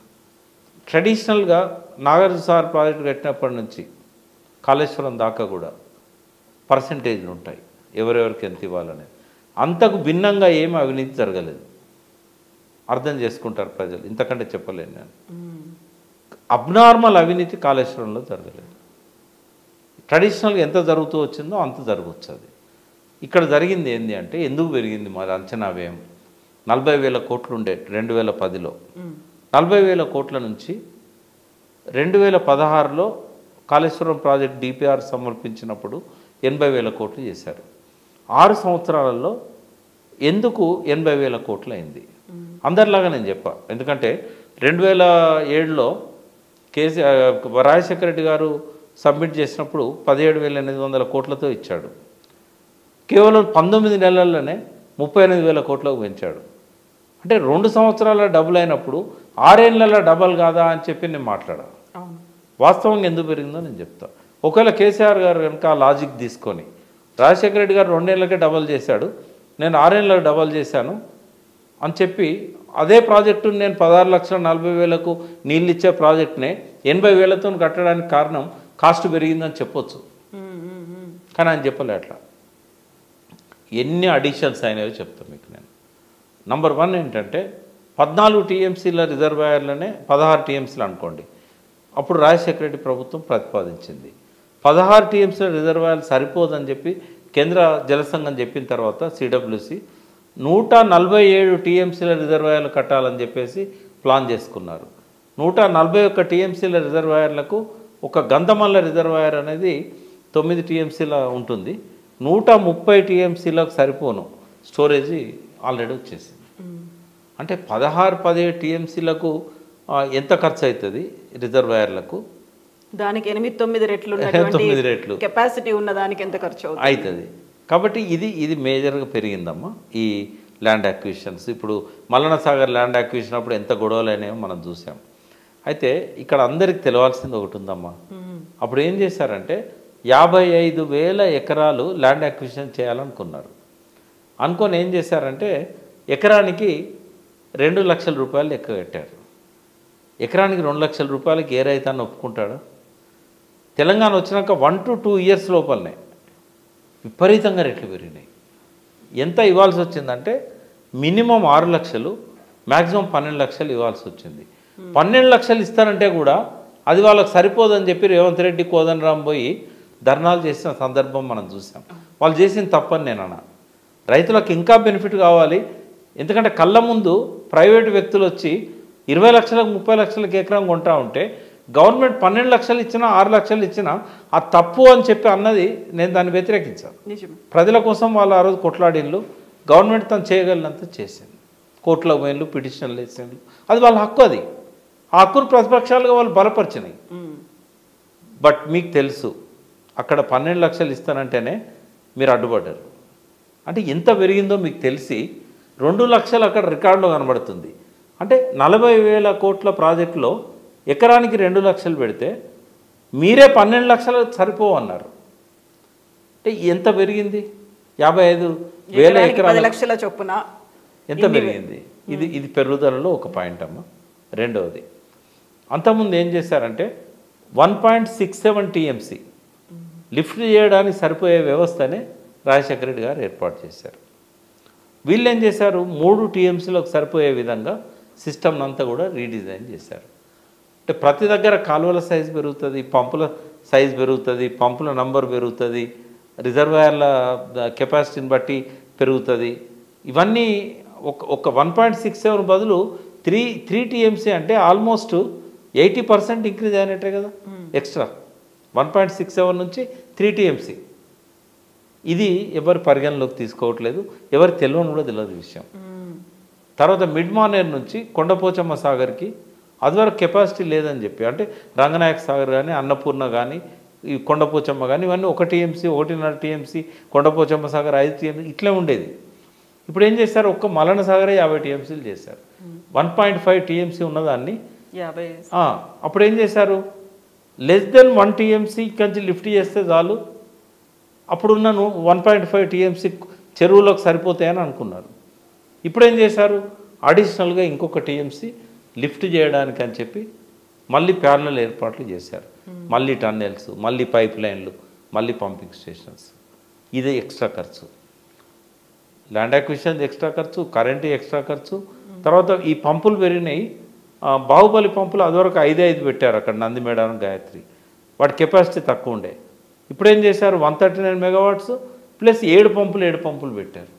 ట్రెడిషనల్గా నాగార్జున సార్ ప్రాజెక్టు కట్టినప్పటి నుంచి కాళేశ్వరం దాకా కూడా పర్సంటేజ్లు ఉంటాయి ఎవరెవరికి ఎంత ఇవ్వాలనేది అంతకు భిన్నంగా ఏమి అవినీతి జరగలేదు అర్థం చేసుకుంటారు ప్రజలు ఇంతకంటే చెప్పలేను నేను అబ్నార్మల్ అవినీతి కాళేశ్వరంలో జరగలేదు ట్రెడిషనల్గా ఎంత జరుగుతూ వచ్చిందో అంత జరగవచ్చు అది ఇక్కడ జరిగింది ఏంది అంటే ఎందుకు పెరిగింది మరి అంచనా వ్యయం నలభై వేల కోట్లు ఉండే రెండు వేల పదిలో నలభై వేల కోట్ల నుంచి రెండు వేల పదహారులో కాళేశ్వరం ప్రాజెక్ట్ డిపిఆర్ సమర్పించినప్పుడు ఎనభై వేల కోట్లు చేశారు ఆరు సంవత్సరాలలో ఎందుకు ఎనభై వేల కోట్లు అయింది అందరిలాగా నేను చెప్పా ఎందుకంటే రెండు వేల ఏడులో కేసీ ఆ, రాజశేఖర రెడ్డి గారు సబ్మిట్ చేసినప్పుడు పదిహేడు వేల ఎనిమిది వందల కోట్లతో ఇచ్చాడు కేవలం పంతొమ్మిది నెలల్లోనే ముప్పై ఎనిమిది వేల కోట్లకు పెంచాడు అంటే రెండు సంవత్సరాల డబుల్ అయినప్పుడు ఆరేళ్ల డబల్ కాదా అని చెప్పి నేను మాట్లాడాను అవును వాస్తవంగా ఎందుకు పెరిగిందో నేను చెప్తా ఒకవేళ కేసీఆర్ గారు కనుక ఆ లాజిక్ తీసుకొని రాజశేఖర రెడ్డి గారు రెండేళ్లకే డబల్ చేశాడు నేను ఆరేళ్ళకి డబల్ చేశాను అని చెప్పి అదే ప్రాజెక్టును నేను పదహారు లక్షల నలభై వేలకు నీళ్ళు ఇచ్చే ప్రాజెక్ట్నే ఎనభై వేలతో కట్టడానికి కారణం కాస్ట్ పెరిగిందని చెప్పొచ్చు కానీ ఆయన చెప్పలే అట్లా ఎన్ని అడిషన్స్ అయినాయో చెప్తాను మీకు నేను నంబర్ వన్ ఏంటంటే పద్నాలుగు టీఎంసీల రిజర్వాయర్లనే పదహారు టీఎంసీలు అనుకోండి అప్పుడు రాజశేఖర రెడ్డి ప్రభుత్వం ప్రతిపాదించింది పదహారు టీఎంసీల రిజర్వాయర్లు సరిపోదని చెప్పి కేంద్ర జలసంఘం చెప్పిన తర్వాత సిడబ్ల్యూసి నూట నలభై ఏడు టీఎంసీల రిజర్వాయర్లు కట్టాలని చెప్పేసి ప్లాన్ చేసుకున్నారు నూట నలభై ఒక్క టీఎంసీల రిజర్వాయర్లకు ఒక గంధమల్ల రిజర్వాయర్ అనేది తొమ్మిది టీఎంసీల ఉంటుంది నూట ముప్పై టీఎంసీలకు సరిపోను స్టోరేజ్ ఆల్రెడీ వచ్చేసింది అంటే పదహారు పదిహేడు టీఎంసీలకు ఎంత ఖర్చు అవుతుంది రిజర్వాయర్లకు దానికి ఎనిమిది తొమ్మిది రెట్లు తొమ్మిది రెట్లు. కెపాసిటీ ఉన్న దానికి ఎంత ఖర్చు అవుతుంది అవుతుంది కాబట్టి ఇది ఇది మేజర్గా పెరిగిందమ్మా ఈ ల్యాండ్ అక్విజిషన్స్ ఇప్పుడు మల్లన సాగర్ ల్యాండ్ అక్విజిషన్ అప్పుడు ఎంత గొడవలు అయినాయో మనం చూసాం అయితే ఇక్కడ అందరికి తెలవాల్సింది ఒకటి ఉందమ్మా అప్పుడు ఏం చేశారంటే యాభై ఐదు వేల ఎకరాలు ల్యాండ్ అక్విజిషన్ చేయాలనుకున్నారు అనుకొని ఏం చేశారంటే ఎకరానికి రెండు లక్షల రూపాయలు లెక్క కట్టారు ఎకరానికి రెండు లక్షల రూపాయలకి ఏ రైతాన్ని ఒప్పుకుంటాడా తెలంగాణ వచ్చినాక వన్ టు టూ ఇయర్స్ లోపలనే విపరీతంగా రేట్లు పెరిగినాయి ఎంత ఇవ్వాల్సి వచ్చిందంటే మినిమం ఆరు లక్షలు మ్యాక్సిమం పన్నెండు లక్షలు ఇవ్వాల్సి వచ్చింది పన్నెండు లక్షలు ఇస్తారంటే కూడా అది వాళ్ళకి సరిపోదని చెప్పి రేవంత్ రెడ్డి కోదండరాం పోయి ధర్నాలు చేసిన సందర్భం మనం చూసాం వాళ్ళు చేసిన తప్పని నేను అన్నా రైతులకు ఇంకా బెనిఫిట్ కావాలి ఎందుకంటే కళ్ళ ముందు ప్రైవేటు వ్యక్తులు వచ్చి ఇరవై లక్షలకు ముప్పై లక్షలకు ఎకరం కొంటా ఉంటే గవర్నమెంట్ పన్నెండు లక్షలు ఇచ్చినా ఆరు లక్షలు ఇచ్చినా ఆ తప్పు అని చెప్పి అన్నది నేను దాన్ని వ్యతిరేకించాను నిజమే ప్రజల కోసం వాళ్ళు ఆ రోజు కొట్లాడిళ్ళు గవర్నమెంట్ తను చేయగలిగినంత చేసింది కోర్టులో పోయిన్లు పిటిషన్లు వేసిండ్లు అది వాళ్ళ హక్కు అది ఆ హక్కును ప్రతిపక్షాలుగా వాళ్ళు బలపరిచినాయి ఉమ్. బట్ మీకు తెలుసు అక్కడ పన్నెండు లక్షలు ఇస్తానంటేనే మీరు అడ్డుపడ్డారు అంటే ఎంత పెరిగిందో మీకు తెలిసి రెండు లక్షలు అక్కడ రికార్డులో కనబడుతుంది అంటే నలభై వేల కోట్ల ప్రాజెక్టులో ఎకరానికి రెండు లక్షలు పెడితే మీరే పన్నెండు లక్షలు సరిపోవన్నారు అంటే ఎంత పెరిగింది యాభై ఐదు వేల ఎకరానికి పది ఎకరాల లక్షల చొప్పున ఎంత పెరిగింది ఇది ఇది పెరుగుదలలో ఒక పాయింట్ అమ్మ రెండవది అంతకుముందు ఏం చేశారంటే one point six seven TMC lift చేయడానికి సరిపోయే వ్యవస్థనే రాజశేఖర రెడ్డి గారు ఏర్పాటు చేశారు వీళ్ళు ఏం చేశారు మూడు టీఎంసీలకు సరిపోయే విధంగా సిస్టమ్ అంతా కూడా రీడిజైన్ చేశారు అంటే ప్రతి దగ్గర కాలువల సైజు పెరుగుతుంది పంపుల సైజు పెరుగుతుంది పంపుల నంబర్ పెరుగుతుంది రిజర్వాయర్ల కెపాసిటీని బట్టి పెరుగుతుంది ఇవన్నీ ఒక ఒక వన్ పాయింట్ సిక్స్ సెవెన్ బదులు త్రీ త్రీ టీఎంసీ అంటే ఆల్మోస్ట్ ఎయిటీ పర్సెంట్ ఇంక్రీజ్ అయినట్టే కదా extra one point six seven నుంచి త్రీ టీఎంసీ ఇది ఎవరు పరిగణలోకి తీసుకోవట్లేదు ఎవరు తెలియని కూడా తెలియదు ఈ విషయం తర్వాత మిడ్ మార్నేర్ నుంచి కొండపోచమ్మ సాగర్కి అదివరకు కెపాసిటీ లేదని చెప్పి అంటే రంగనాయక సాగర్ కానీ అన్నపూర్ణ కానీ ఈ కొండపోచమ్మ కానీ ఇవన్నీ ఒక టీఎంసీ ఒకటిన్నర టీఎంసీ కొండపోచమ్మ సాగర్ ఐదు టీఎంసీ ఇట్లే ఉండేది ఇప్పుడు ఏం చేశారు ఒక్క మలన సాగరే యాభై టీఎంసీలు చేశారు వన్ పాయింట్ ఫైవ్ టీఎంసీ ఉన్నదాన్ని యాభై ఆ, అప్పుడు ఏం చేశారు లెస్ దెన్ వన్ టీఎంసీ కంచి లిఫ్ట్ చేస్తే చాలు అప్పుడున్న వన్ పాయింట్ ఫైవ్ టీఎంసీ చెరువులకు సరిపోతాయని అనుకున్నారు ఇప్పుడు ఏం చేశారు అడిషనల్గా ఇంకొక టీఎంసీ లిఫ్ట్ చేయడానికి అని చెప్పి మళ్ళీ ప్యారలల్ ఏర్పాట్లు చేశారు మళ్ళీ టన్నెల్స్ మళ్ళీ పైప్ లైన్లు మళ్ళీ పంపింగ్ స్టేషన్స్ ఇదే ఎక్స్ట్రా ఖర్చు ల్యాండ్ అక్విజిషన్ ఎక్స్ట్రా ఖర్చు కరెంటు ఎక్స్ట్రా ఖర్చు తర్వాత ఈ పంపులు పెరిగినాయి ఆ, బాహుబలి పంపులు అదివరకు ఐదే ఐదు పెట్టారు అక్కడ నందిమేడారం గాయత్రి వాటి కెపాసిటీ తక్కువ ఉండే ఇప్పుడు ఏం చేశారు one thirty nine megawatts plus ఏడు పంపులు ఏడు పంపులు పెట్టారు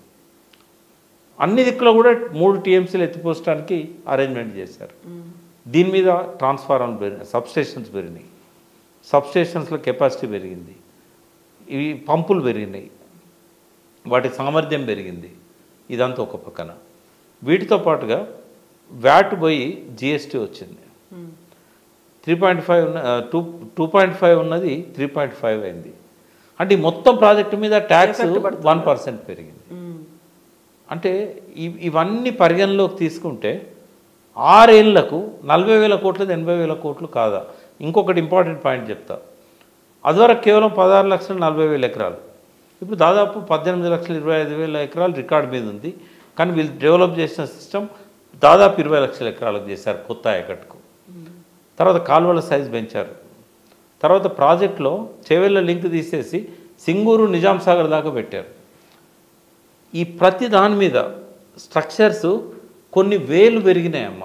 అన్ని దిక్కులో కూడా మూడు టీఎంసీలు ఎత్తిపోసడానికి అరేంజ్మెంట్ చేశారు దీని మీద ట్రాన్స్ఫార్మర్ పెరిగినాయి సబ్స్టేషన్స్ పెరిగినాయి సబ్స్టేషన్స్లో కెపాసిటీ పెరిగింది ఇవి పంపులు పెరిగినాయి వాటి సామర్థ్యం పెరిగింది ఇదంతా ఒక పక్కన వీటితో పాటుగా వ్యాట్ పోయి జిఎస్టీ వచ్చింది త్రీ పాయింట్ ఫైవ్ ఉన్న టూ టూ పాయింట్ ఫైవ్ ఉన్నది త్రీ పాయింట్ ఫైవ్ అయింది అంటే ఈ మొత్తం ప్రాజెక్టు మీద ట్యాక్స్ వన్ పర్సెంట్ పెరిగింది అంటే ఇ- ఇవన్నీ పరిగణలోకి తీసుకుంటే ఆరేళ్లకు నలభై వేల కోట్లది ఎనభై వేల కోట్లు కాదా ఇంకొకటి ఇంపార్టెంట్ పాయింట్ చెప్తా అదివరకు కేవలం పదహారు లక్షల నలభై వేల ఎకరాలు ఇప్పుడు దాదాపు పద్దెనిమిది లక్షల ఇరవై ఐదు వేల ఎకరాలు రికార్డ్ మీద ఉంది కానీ వీళ్ళు డెవలప్ చేసిన సిస్టమ్ దాదాపు ఇరవై లక్షల ఎకరాలకు చేశారు కొత్త ఆయకట్టుకు తర్వాత కాలువల సైజ్ పెంచారు తర్వాత ప్రాజెక్ట్లో చేవెళ్ళ లింక్ తీసేసి సింగూరు నిజాం సాగర్ దాకా పెట్టారు ఈ ప్రతి దాని మీద స్ట్రక్చర్స్ కొన్ని వేలు పెరిగినాయమ్మా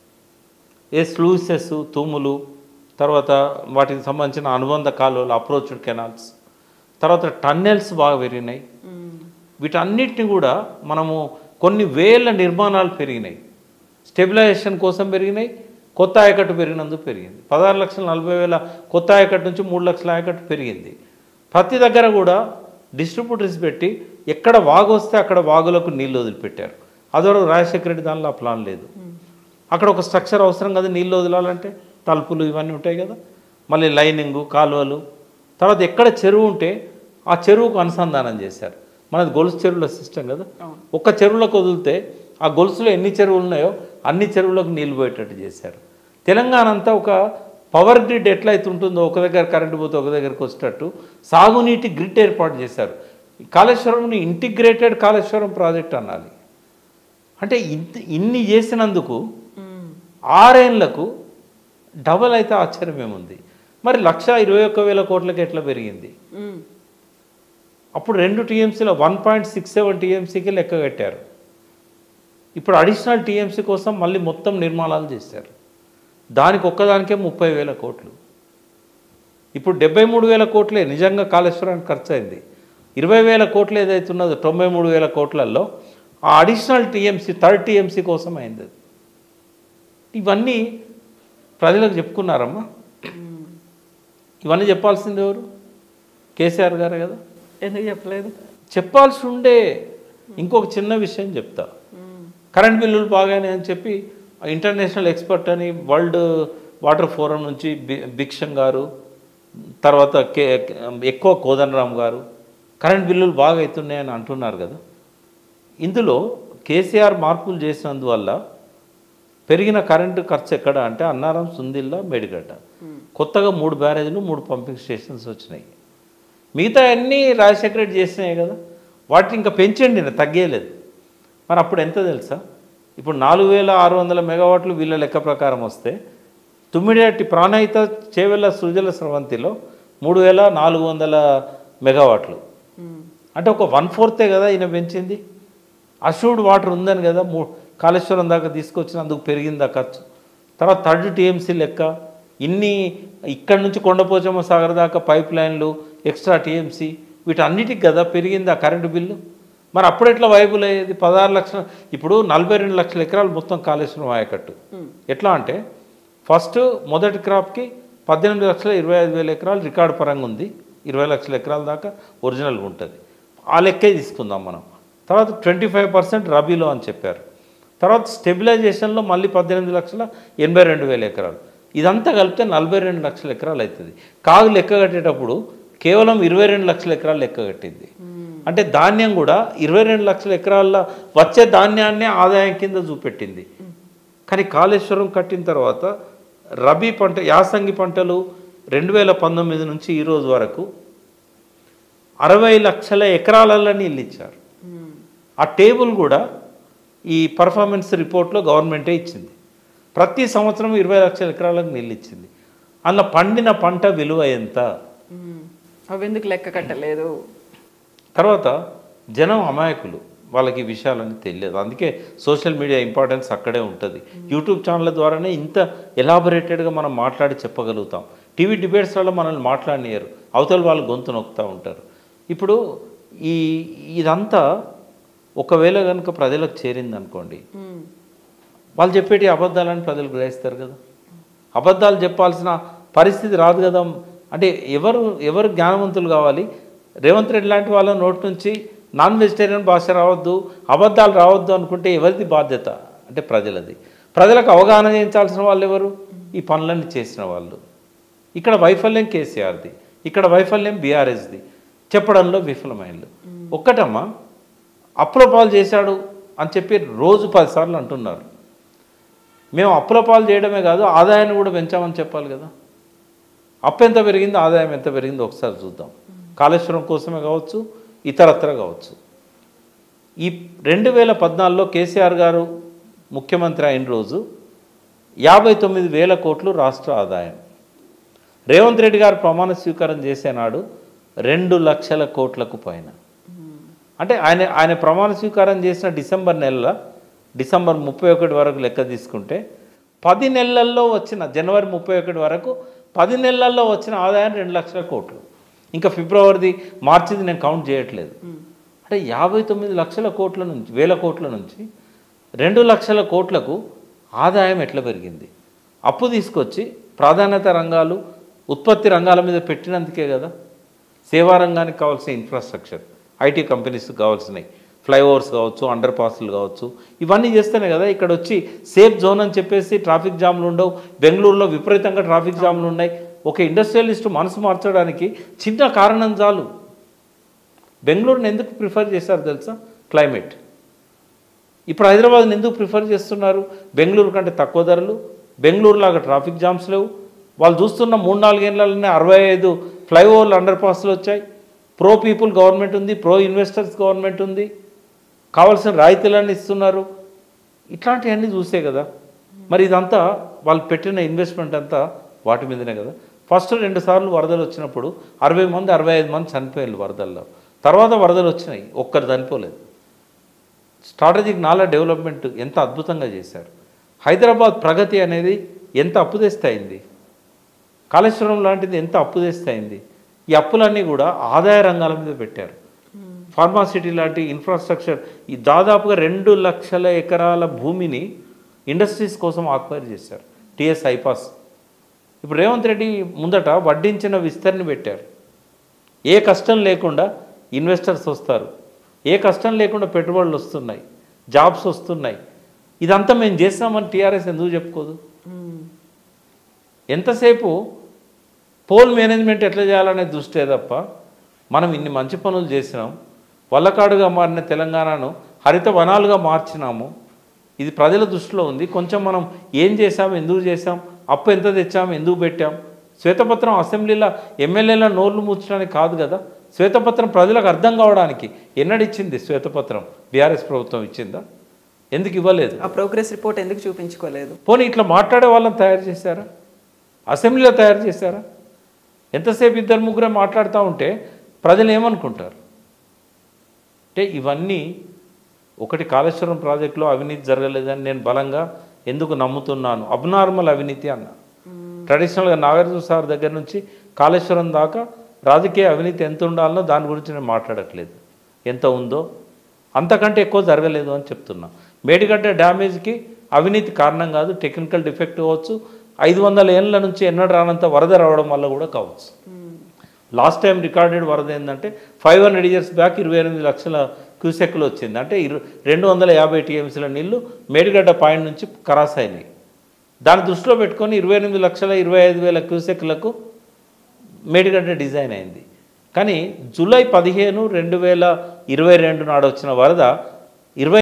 ఏ స్లూసెస్ తూములు తర్వాత వాటికి సంబంధించిన అనుబంధ కాలువలు అప్రోచ్డ్ కెనాల్స్ తర్వాత టన్నెల్స్ బాగా పెరిగినాయి వీటన్నిటిని కూడా మనము కొన్ని వేల నిర్మాణాలు పెరిగినాయి స్టెబిలైజేషన్ కోసం పెరిగినాయి కొత్త ఆయకట్టు పెరిగినందుకు పెరిగింది పదహారు లక్షల నలభై వేల కొత్త ఆయకట్టు నుంచి మూడు లక్షల ఆయకట్టు పెరిగింది ప్రతి దగ్గర కూడా డిస్ట్రిబ్యూటర్స్ పెట్టి ఎక్కడ వాగు వస్తే అక్కడ వాగులకు నీళ్ళు వదిలిపెట్టారు అదివరకు రాజశేఖర రెడ్డి దానిలో ఆ ప్లాన్ లేదు అక్కడ ఒక స్ట్రక్చర్ అవసరం కదా నీళ్ళు వదలాలంటే తలుపులు ఇవన్నీ ఉంటాయి కదా మళ్ళీ లైనింగు కాలువలు తర్వాత ఎక్కడ చెరువు ఉంటే ఆ చెరువుకు అనుసంధానం చేశారు మనది గొలుసు చెరువుల సిస్టమ్ కదా ఒక్క చెరువులకు వదిలితే ఆ గొలుసులో ఎన్ని చెరువులు ఉన్నాయో అన్ని చెరువులకు నీళ్లు పోయేటట్టు చేశారు తెలంగాణ అంతా ఒక పవర్ గ్రిడ్ ఎట్లయితే ఉంటుందో ఒక దగ్గర కరెంటు పోతే ఒక దగ్గరకు వచ్చేటట్టు సాగునీటి గ్రిడ్ ఏర్పాటు చేశారు ఈ కాళేశ్వరంని ఇంటిగ్రేటెడ్ కాళేశ్వరం ప్రాజెక్ట్ అనాలి అంటే ఇంత ఇన్ని చేసినందుకు ఆరేళ్లకు డబల్ అయితే ఆశ్చర్యం ఏముంది మరి లక్ష ఇరవై ఒక్క వేల కోట్లకి ఎట్లా పెరిగింది అప్పుడు రెండు టీఎంసీలో వన్ పాయింట్ సిక్స్ సెవెన్ టీఎంసీకి లెక్క కట్టారు ఇప్పుడు అడిషనల్ టీఎంసీ కోసం మళ్ళీ మొత్తం నిర్మాణాలు చేశారు దానికి ఒక్కదానికే ముప్పై వేల కోట్లు ఇప్పుడు డెబ్బై మూడు వేల కోట్లే నిజంగా కాళేశ్వరానికి ఖర్చు అయింది ఇరవై వేల కోట్లు ఏదైతే ఉన్నదో తొంభై మూడు వేల కోట్లలో ఆ అడిషనల్ టీఎంసీ థర్డ్ టీఎంసీ కోసం అయింది అది. ఇవన్నీ ప్రజలకు చెప్పుకున్నారమ్మా ఇవన్నీ చెప్పాల్సింది ఎవరు కేసీఆర్ గారే కదా ఎందుకు చెప్పలేదు చెప్పాల్సి ఉండే ఇంకొక చిన్న విషయం చెప్తా కరెంట్ బిల్లులు బాగానే అని చెప్పి ఇంటర్నేషనల్ ఎక్స్పర్ట్ అని వరల్డ్ వాటర్ ఫోరం నుంచి బి భిక్షన్ గారు తర్వాత కే ఎక్కువ కోదండరామ్ గారు కరెంట్ బిల్లులు బాగా అవుతున్నాయని అంటున్నారు కదా ఇందులో కేసీఆర్ మార్పులు చేసినందువల్ల పెరిగిన కరెంటు ఖర్చు ఎక్కడ అంటే అన్నారం సుందిల్లా మేడిగడ్డ కొత్తగా మూడు బ్యారేజ్లు మూడు పంపింగ్ స్టేషన్స్ వచ్చినాయి మిగతా అన్నీ రాజశేఖర రెడ్డి చేసినాయి కదా వాటిని ఇంకా పెంచండి నేను తగ్గేయలేదు మరి అప్పుడు ఎంత తెలుసా ఇప్పుడు నాలుగు వేల ఆరు వందల మెగావాట్లు వీళ్ళ లెక్క ప్రకారం వస్తే తుమ్మిడియట్టి ప్రాణహిత చేవెళ్ళ సుజల స్రవంతిలో మూడు వేల నాలుగు వందల మెగావాట్లు అంటే ఒక వన్ ఫోర్తే కదా ఈయన పెంచింది అష్యూర్డ్ వాటర్ ఉందని కదా మూ కాళేశ్వరం దాకా తీసుకొచ్చినందుకు పెరిగిందా ఖర్చు తర్వాత థర్డ్ టీఎంసీ లెక్క ఇన్ని ఇక్కడ నుంచి కొండపోచమ్మ సాగర్ దాకా పైప్ లైన్లు ఎక్స్ట్రా టీఎంసీ వీటన్నిటికి కదా పెరిగింది ఆ కరెంటు బిల్లు మరి అప్పుడు ఎట్లా వైబుల్ అయ్యేది పదహారు లక్షల ఇప్పుడు నలభై రెండు లక్షల ఎకరాలు మొత్తం కాళేశ్వరం ఆయకట్టు ఎట్లా అంటే ఫస్ట్ మొదటి క్రాప్కి పద్దెనిమిది లక్షల ఇరవై ఐదు వేల ఎకరాలు రికార్డు పరంగా ఉంది ఇరవై లక్షల ఎకరాల దాకా ఒరిజినల్గా ఉంటుంది ఆ లెక్కే తీసుకుందాం మనం తర్వాత ట్వంటీ ఫైవ్ పర్సెంట్ రబీలో అని చెప్పారు తర్వాత స్టెబిలైజేషన్లో మళ్ళీ పద్దెనిమిది లక్షల ఎనభై రెండు వేల ఎకరాలు ఇదంతా కలిపితే నలభై రెండు లక్షల ఎకరాలు అవుతుంది కాగు లెక్క కట్టేటప్పుడు కేవలం ఇరవై రెండు లక్షల ఎకరాలు లెక్క కట్టింది అంటే ధాన్యం కూడా ఇరవై రెండు లక్షల ఎకరాల్లో వచ్చే ధాన్యాన్నే ఆదాయం కింద చూపెట్టింది కానీ కాళేశ్వరం కట్టిన తర్వాత రబీ పంట యాసంగి పంటలు రెండు వేల పంతొమ్మిది నుంచి ఈ రోజు వరకు అరవై లక్షల ఎకరాలలో నీళ్ళు ఇచ్చారు ఆ టేబుల్ కూడా ఈ పర్ఫార్మెన్స్ రిపోర్ట్లో గవర్నమెంటే ఇచ్చింది ప్రతి సంవత్సరం ఇరవై లక్షల ఎకరాలకు నీళ్ళు ఇచ్చింది అందులో పండిన పంట విలువ ఎంత అవి ఎందుకు లెక్క కట్టలేదు తర్వాత జనం అమాయకులు వాళ్ళకి ఈ విషయాలన్నీ తెలియదు అందుకే సోషల్ మీడియా ఇంపార్టెన్స్ అక్కడే ఉంటుంది యూట్యూబ్ ఛానళ్ళ ద్వారానే ఇంత ఎలాబొరేటెడ్గా మనం మాట్లాడి చెప్పగలుగుతాం టీవీ డిబేట్స్లలో మనల్ని మాట్లాడనియరు అవతల వాళ్ళు గొంతు నొక్కుతూ ఉంటారు ఇప్పుడు ఈ ఇదంతా ఒకవేళ కనుక ప్రజలకు చేరింది అనుకోండి వాళ్ళు చెప్పేటి అబద్ధాలని ప్రజలు గ్రహిస్తారు కదా అబద్ధాలు చెప్పాల్సిన పరిస్థితి రాదు కదా అంటే ఎవరు ఎవరు జ్ఞానవంతులు కావాలి రేవంత్ రెడ్డి లాంటి వాళ్ళ నోటి నుంచి నాన్ వెజిటేరియన్ భాష రావద్దు అబద్ధాలు రావద్దు అనుకుంటే ఎవరిది బాధ్యత అంటే ప్రజలది ప్రజలకు అవగాహన చేయించాల్సిన వాళ్ళు ఎవరు ఈ పనులన్నీ చేసిన వాళ్ళు ఇక్కడ వైఫల్యం కేసీఆర్ది ఇక్కడ వైఫల్యం బీఆర్ఎస్ది చెప్పడంలో విఫలమైనలు ఒక్కటమ్మా అప్పుల పాలు చేశాడు అని చెప్పి రోజు పదిసార్లు అంటున్నారు మేము అప్పుల పాలు చేయడమే కాదు ఆదాయాన్ని కూడా పెంచామని చెప్పాలి కదా అప్పు ఎంత పెరిగిందో ఆదాయం ఎంత పెరిగిందో ఒకసారి చూద్దాం కాళేశ్వరం కోసమే కావచ్చు ఇతరత్ర కావచ్చు ఈ రెండు వేల పద్నాలుగులో కేసీఆర్ గారు ముఖ్యమంత్రి అయిన రోజు యాభై తొమ్మిది వేల కోట్లు రాష్ట్ర ఆదాయం రేవంత్ రెడ్డి గారు ప్రమాణ స్వీకారం చేసే నాడు రెండు లక్షల కోట్లకు పైన అంటే ఆయన ఆయన ప్రమాణ స్వీకారం చేసిన డిసెంబర్ నెలలో డిసెంబర్ ముప్పై ఒకటి వరకు లెక్క తీసుకుంటే పది నెలల్లో వచ్చిన జనవరి ముప్పై ఒకటి వరకు పది నెలల్లో వచ్చిన ఆదాయం రెండు లక్షల కోట్లు ఇంకా ఫిబ్రవరిది మార్చిది నేను కౌంట్ చేయట్లేదు అంటే యాభై తొమ్మిది లక్షల కోట్ల నుంచి వేల కోట్ల నుంచి రెండు లక్షల కోట్లకు ఆదాయం ఎట్లా పెరిగింది అప్పు తీసుకొచ్చి ప్రాధాన్యత రంగాలు ఉత్పత్తి రంగాల మీద పెట్టినందుకే కదా సేవా రంగానికి కావాల్సిన ఇన్ఫ్రాస్ట్రక్చర్ ఐటీ కంపెనీస్ కావాల్సినవి ఫ్లైఓవర్స్ కావచ్చు అండర్ పాస్లు కావచ్చు ఇవన్నీ చేస్తేనే కదా ఇక్కడ వచ్చి సేఫ్ జోన్ అని చెప్పేసి ట్రాఫిక్ జామ్లు ఉండవు బెంగళూరులో విపరీతంగా ట్రాఫిక్ జామ్లు ఉన్నాయి ఒక ఇండస్ట్రియలిస్ట్ మనసు మార్చడానికి చిన్న కారణం చాలు బెంగళూరుని ఎందుకు ప్రిఫర్ చేశారు తెలుసా క్లైమేట్ ఇప్పుడు హైదరాబాద్ని ఎందుకు ప్రిఫర్ చేస్తున్నారు బెంగళూరు కంటే తక్కువ ధరలు బెంగళూరు లాగా ట్రాఫిక్ జామ్స్ లేవు వాళ్ళు చూస్తున్న మూడు నాలుగేళ్లలోనే అరవై ఐదు ఫ్లైఓవర్లు అండర్ పాస్లు వచ్చాయి ప్రో పీపుల్ గవర్నమెంట్ ఉంది ప్రో ఇన్వెస్టర్స్ గవర్నమెంట్ ఉంది కావాల్సిన రాయితీలన్నీ ఇస్తున్నారు ఇట్లాంటివన్నీ చూసే కదా మరి ఇదంతా వాళ్ళు పెట్టిన ఇన్వెస్ట్మెంట్ అంతా వాటి మీదనే కదా ఫస్ట్ రెండు సార్లు వరదలు వచ్చినప్పుడు అరవై మంది అరవై ఐదు మంది చనిపోయారు వరదల్లో తర్వాత వరదలు వచ్చినాయి ఒక్కరు చనిపోలేదు స్ట్రాటజిక్ నాలెడ్జ్ డెవలప్మెంట్ ఎంత అద్భుతంగా చేశారు హైదరాబాద్ ప్రగతి అనేది ఎంత అప్పు తెస్తాయింది కాళేశ్వరం లాంటిది ఎంత అప్పు తెస్తాయింది ఈ అప్పులన్నీ కూడా ఆదాయ రంగాల మీద పెట్టారు ఫార్మాసిటీ లాంటి ఇన్ఫ్రాస్ట్రక్చర్ ఈ దాదాపుగా రెండు లక్షల ఎకరాల భూమిని ఇండస్ట్రీస్ కోసం ఆక్వైర్ చేశారు టిఎస్ ఐపాస్ ఇప్పుడు రేవంత్ రెడ్డి ముందట వడ్డించిన విస్తరణ పెట్టారు ఏ కష్టం లేకుండా ఇన్వెస్టర్స్ వస్తారు ఏ కష్టం లేకుండా పెట్టుబడులు వస్తున్నాయి జాబ్స్ వస్తున్నాయి ఇదంతా మేము చేస్తామని టీఆర్ఎస్ ఎందుకు చెప్పుకోదు ఎంతసేపు పోల్ మేనేజ్మెంట్ ఎట్లా చేయాలనే దృష్టే తప్ప మనం ఇన్ని మంచి పనులు చేసినాం వల్లకాడుగా మారిన తెలంగాణను హరిత వనాలుగా మార్చినాము ఇది ప్రజల దృష్టిలో ఉంది కొంచెం మనం ఏం చేసాం ఎందుకు చేసాం అప్పు ఎంత తెచ్చాం ఎందుకు పెట్టాం శ్వేతపత్రం అసెంబ్లీలో ఎమ్మెల్యేల నోర్లు మూర్చడానికి కాదు కదా శ్వేతపత్రం ప్రజలకు అర్థం కావడానికి ఎన్నడిచ్చింది శ్వేతపత్రం బీఆర్ఎస్ ప్రభుత్వం ఇచ్చిందా ఎందుకు ఇవ్వలేదు ఆ ప్రోగ్రెస్ రిపోర్ట్ ఎందుకు చూపించుకోలేదు పోనీ ఇట్లా మాట్లాడే వాళ్ళని తయారు చేశారా అసెంబ్లీలో తయారు చేశారా ఎంతసేపు ఇద్దరు ముగ్గురే మాట్లాడుతూ ఉంటే ప్రజలు ఏమనుకుంటారు అంటే ఇవన్నీ ఒకటి కాళేశ్వరం ప్రాజెక్టులో అవినీతి జరగలేదని నేను బలంగా ఎందుకు నమ్ముతున్నాను అబ్నార్మల్ అవినీతి అన్న ట్రెడిషనల్గా నాగార్జున సార్ దగ్గర నుంచి కాళేశ్వరం దాకా రాజకీయ అవినీతి ఎంత ఉండాలనో దాని గురించి నేను మాట్లాడట్లేదు ఎంత ఉందో అంతకంటే ఎక్కువ జరగలేదు అని చెప్తున్నా మేడిగడ్డ డ్యామేజ్కి అవినీతి కారణం కాదు టెక్నికల్ డిఫెక్ట్ కావచ్చు ఐదు వందల ఏళ్ళ నుంచి ఎన్నడూ రానంత వరద రావడం వల్ల కూడా కావచ్చు లాస్ట్ టైం రికార్డెడ్ వరద ఏంటంటే ఫైవ్ హండ్రెడ్ ఇయర్స్ బ్యాక్ ఇరవై ఎనిమిది లక్షల క్యూసెక్లు వచ్చింది అంటే ఇరు రెండు వందల యాభై టీఎంసీల నీళ్లు మేడిగడ్డ పాయింట్ నుంచి క్రాస్ అయినాయి దాన్ని దృష్టిలో పెట్టుకొని ఇరవై ఎనిమిది లక్షల ఇరవై ఐదు వేల క్యూసెక్లకు మేడిగడ్డ డిజైన్ అయింది కానీ జూలై పదిహేను రెండు వేల ఇరవై రెండు నాడు వచ్చిన వరద ఇరవై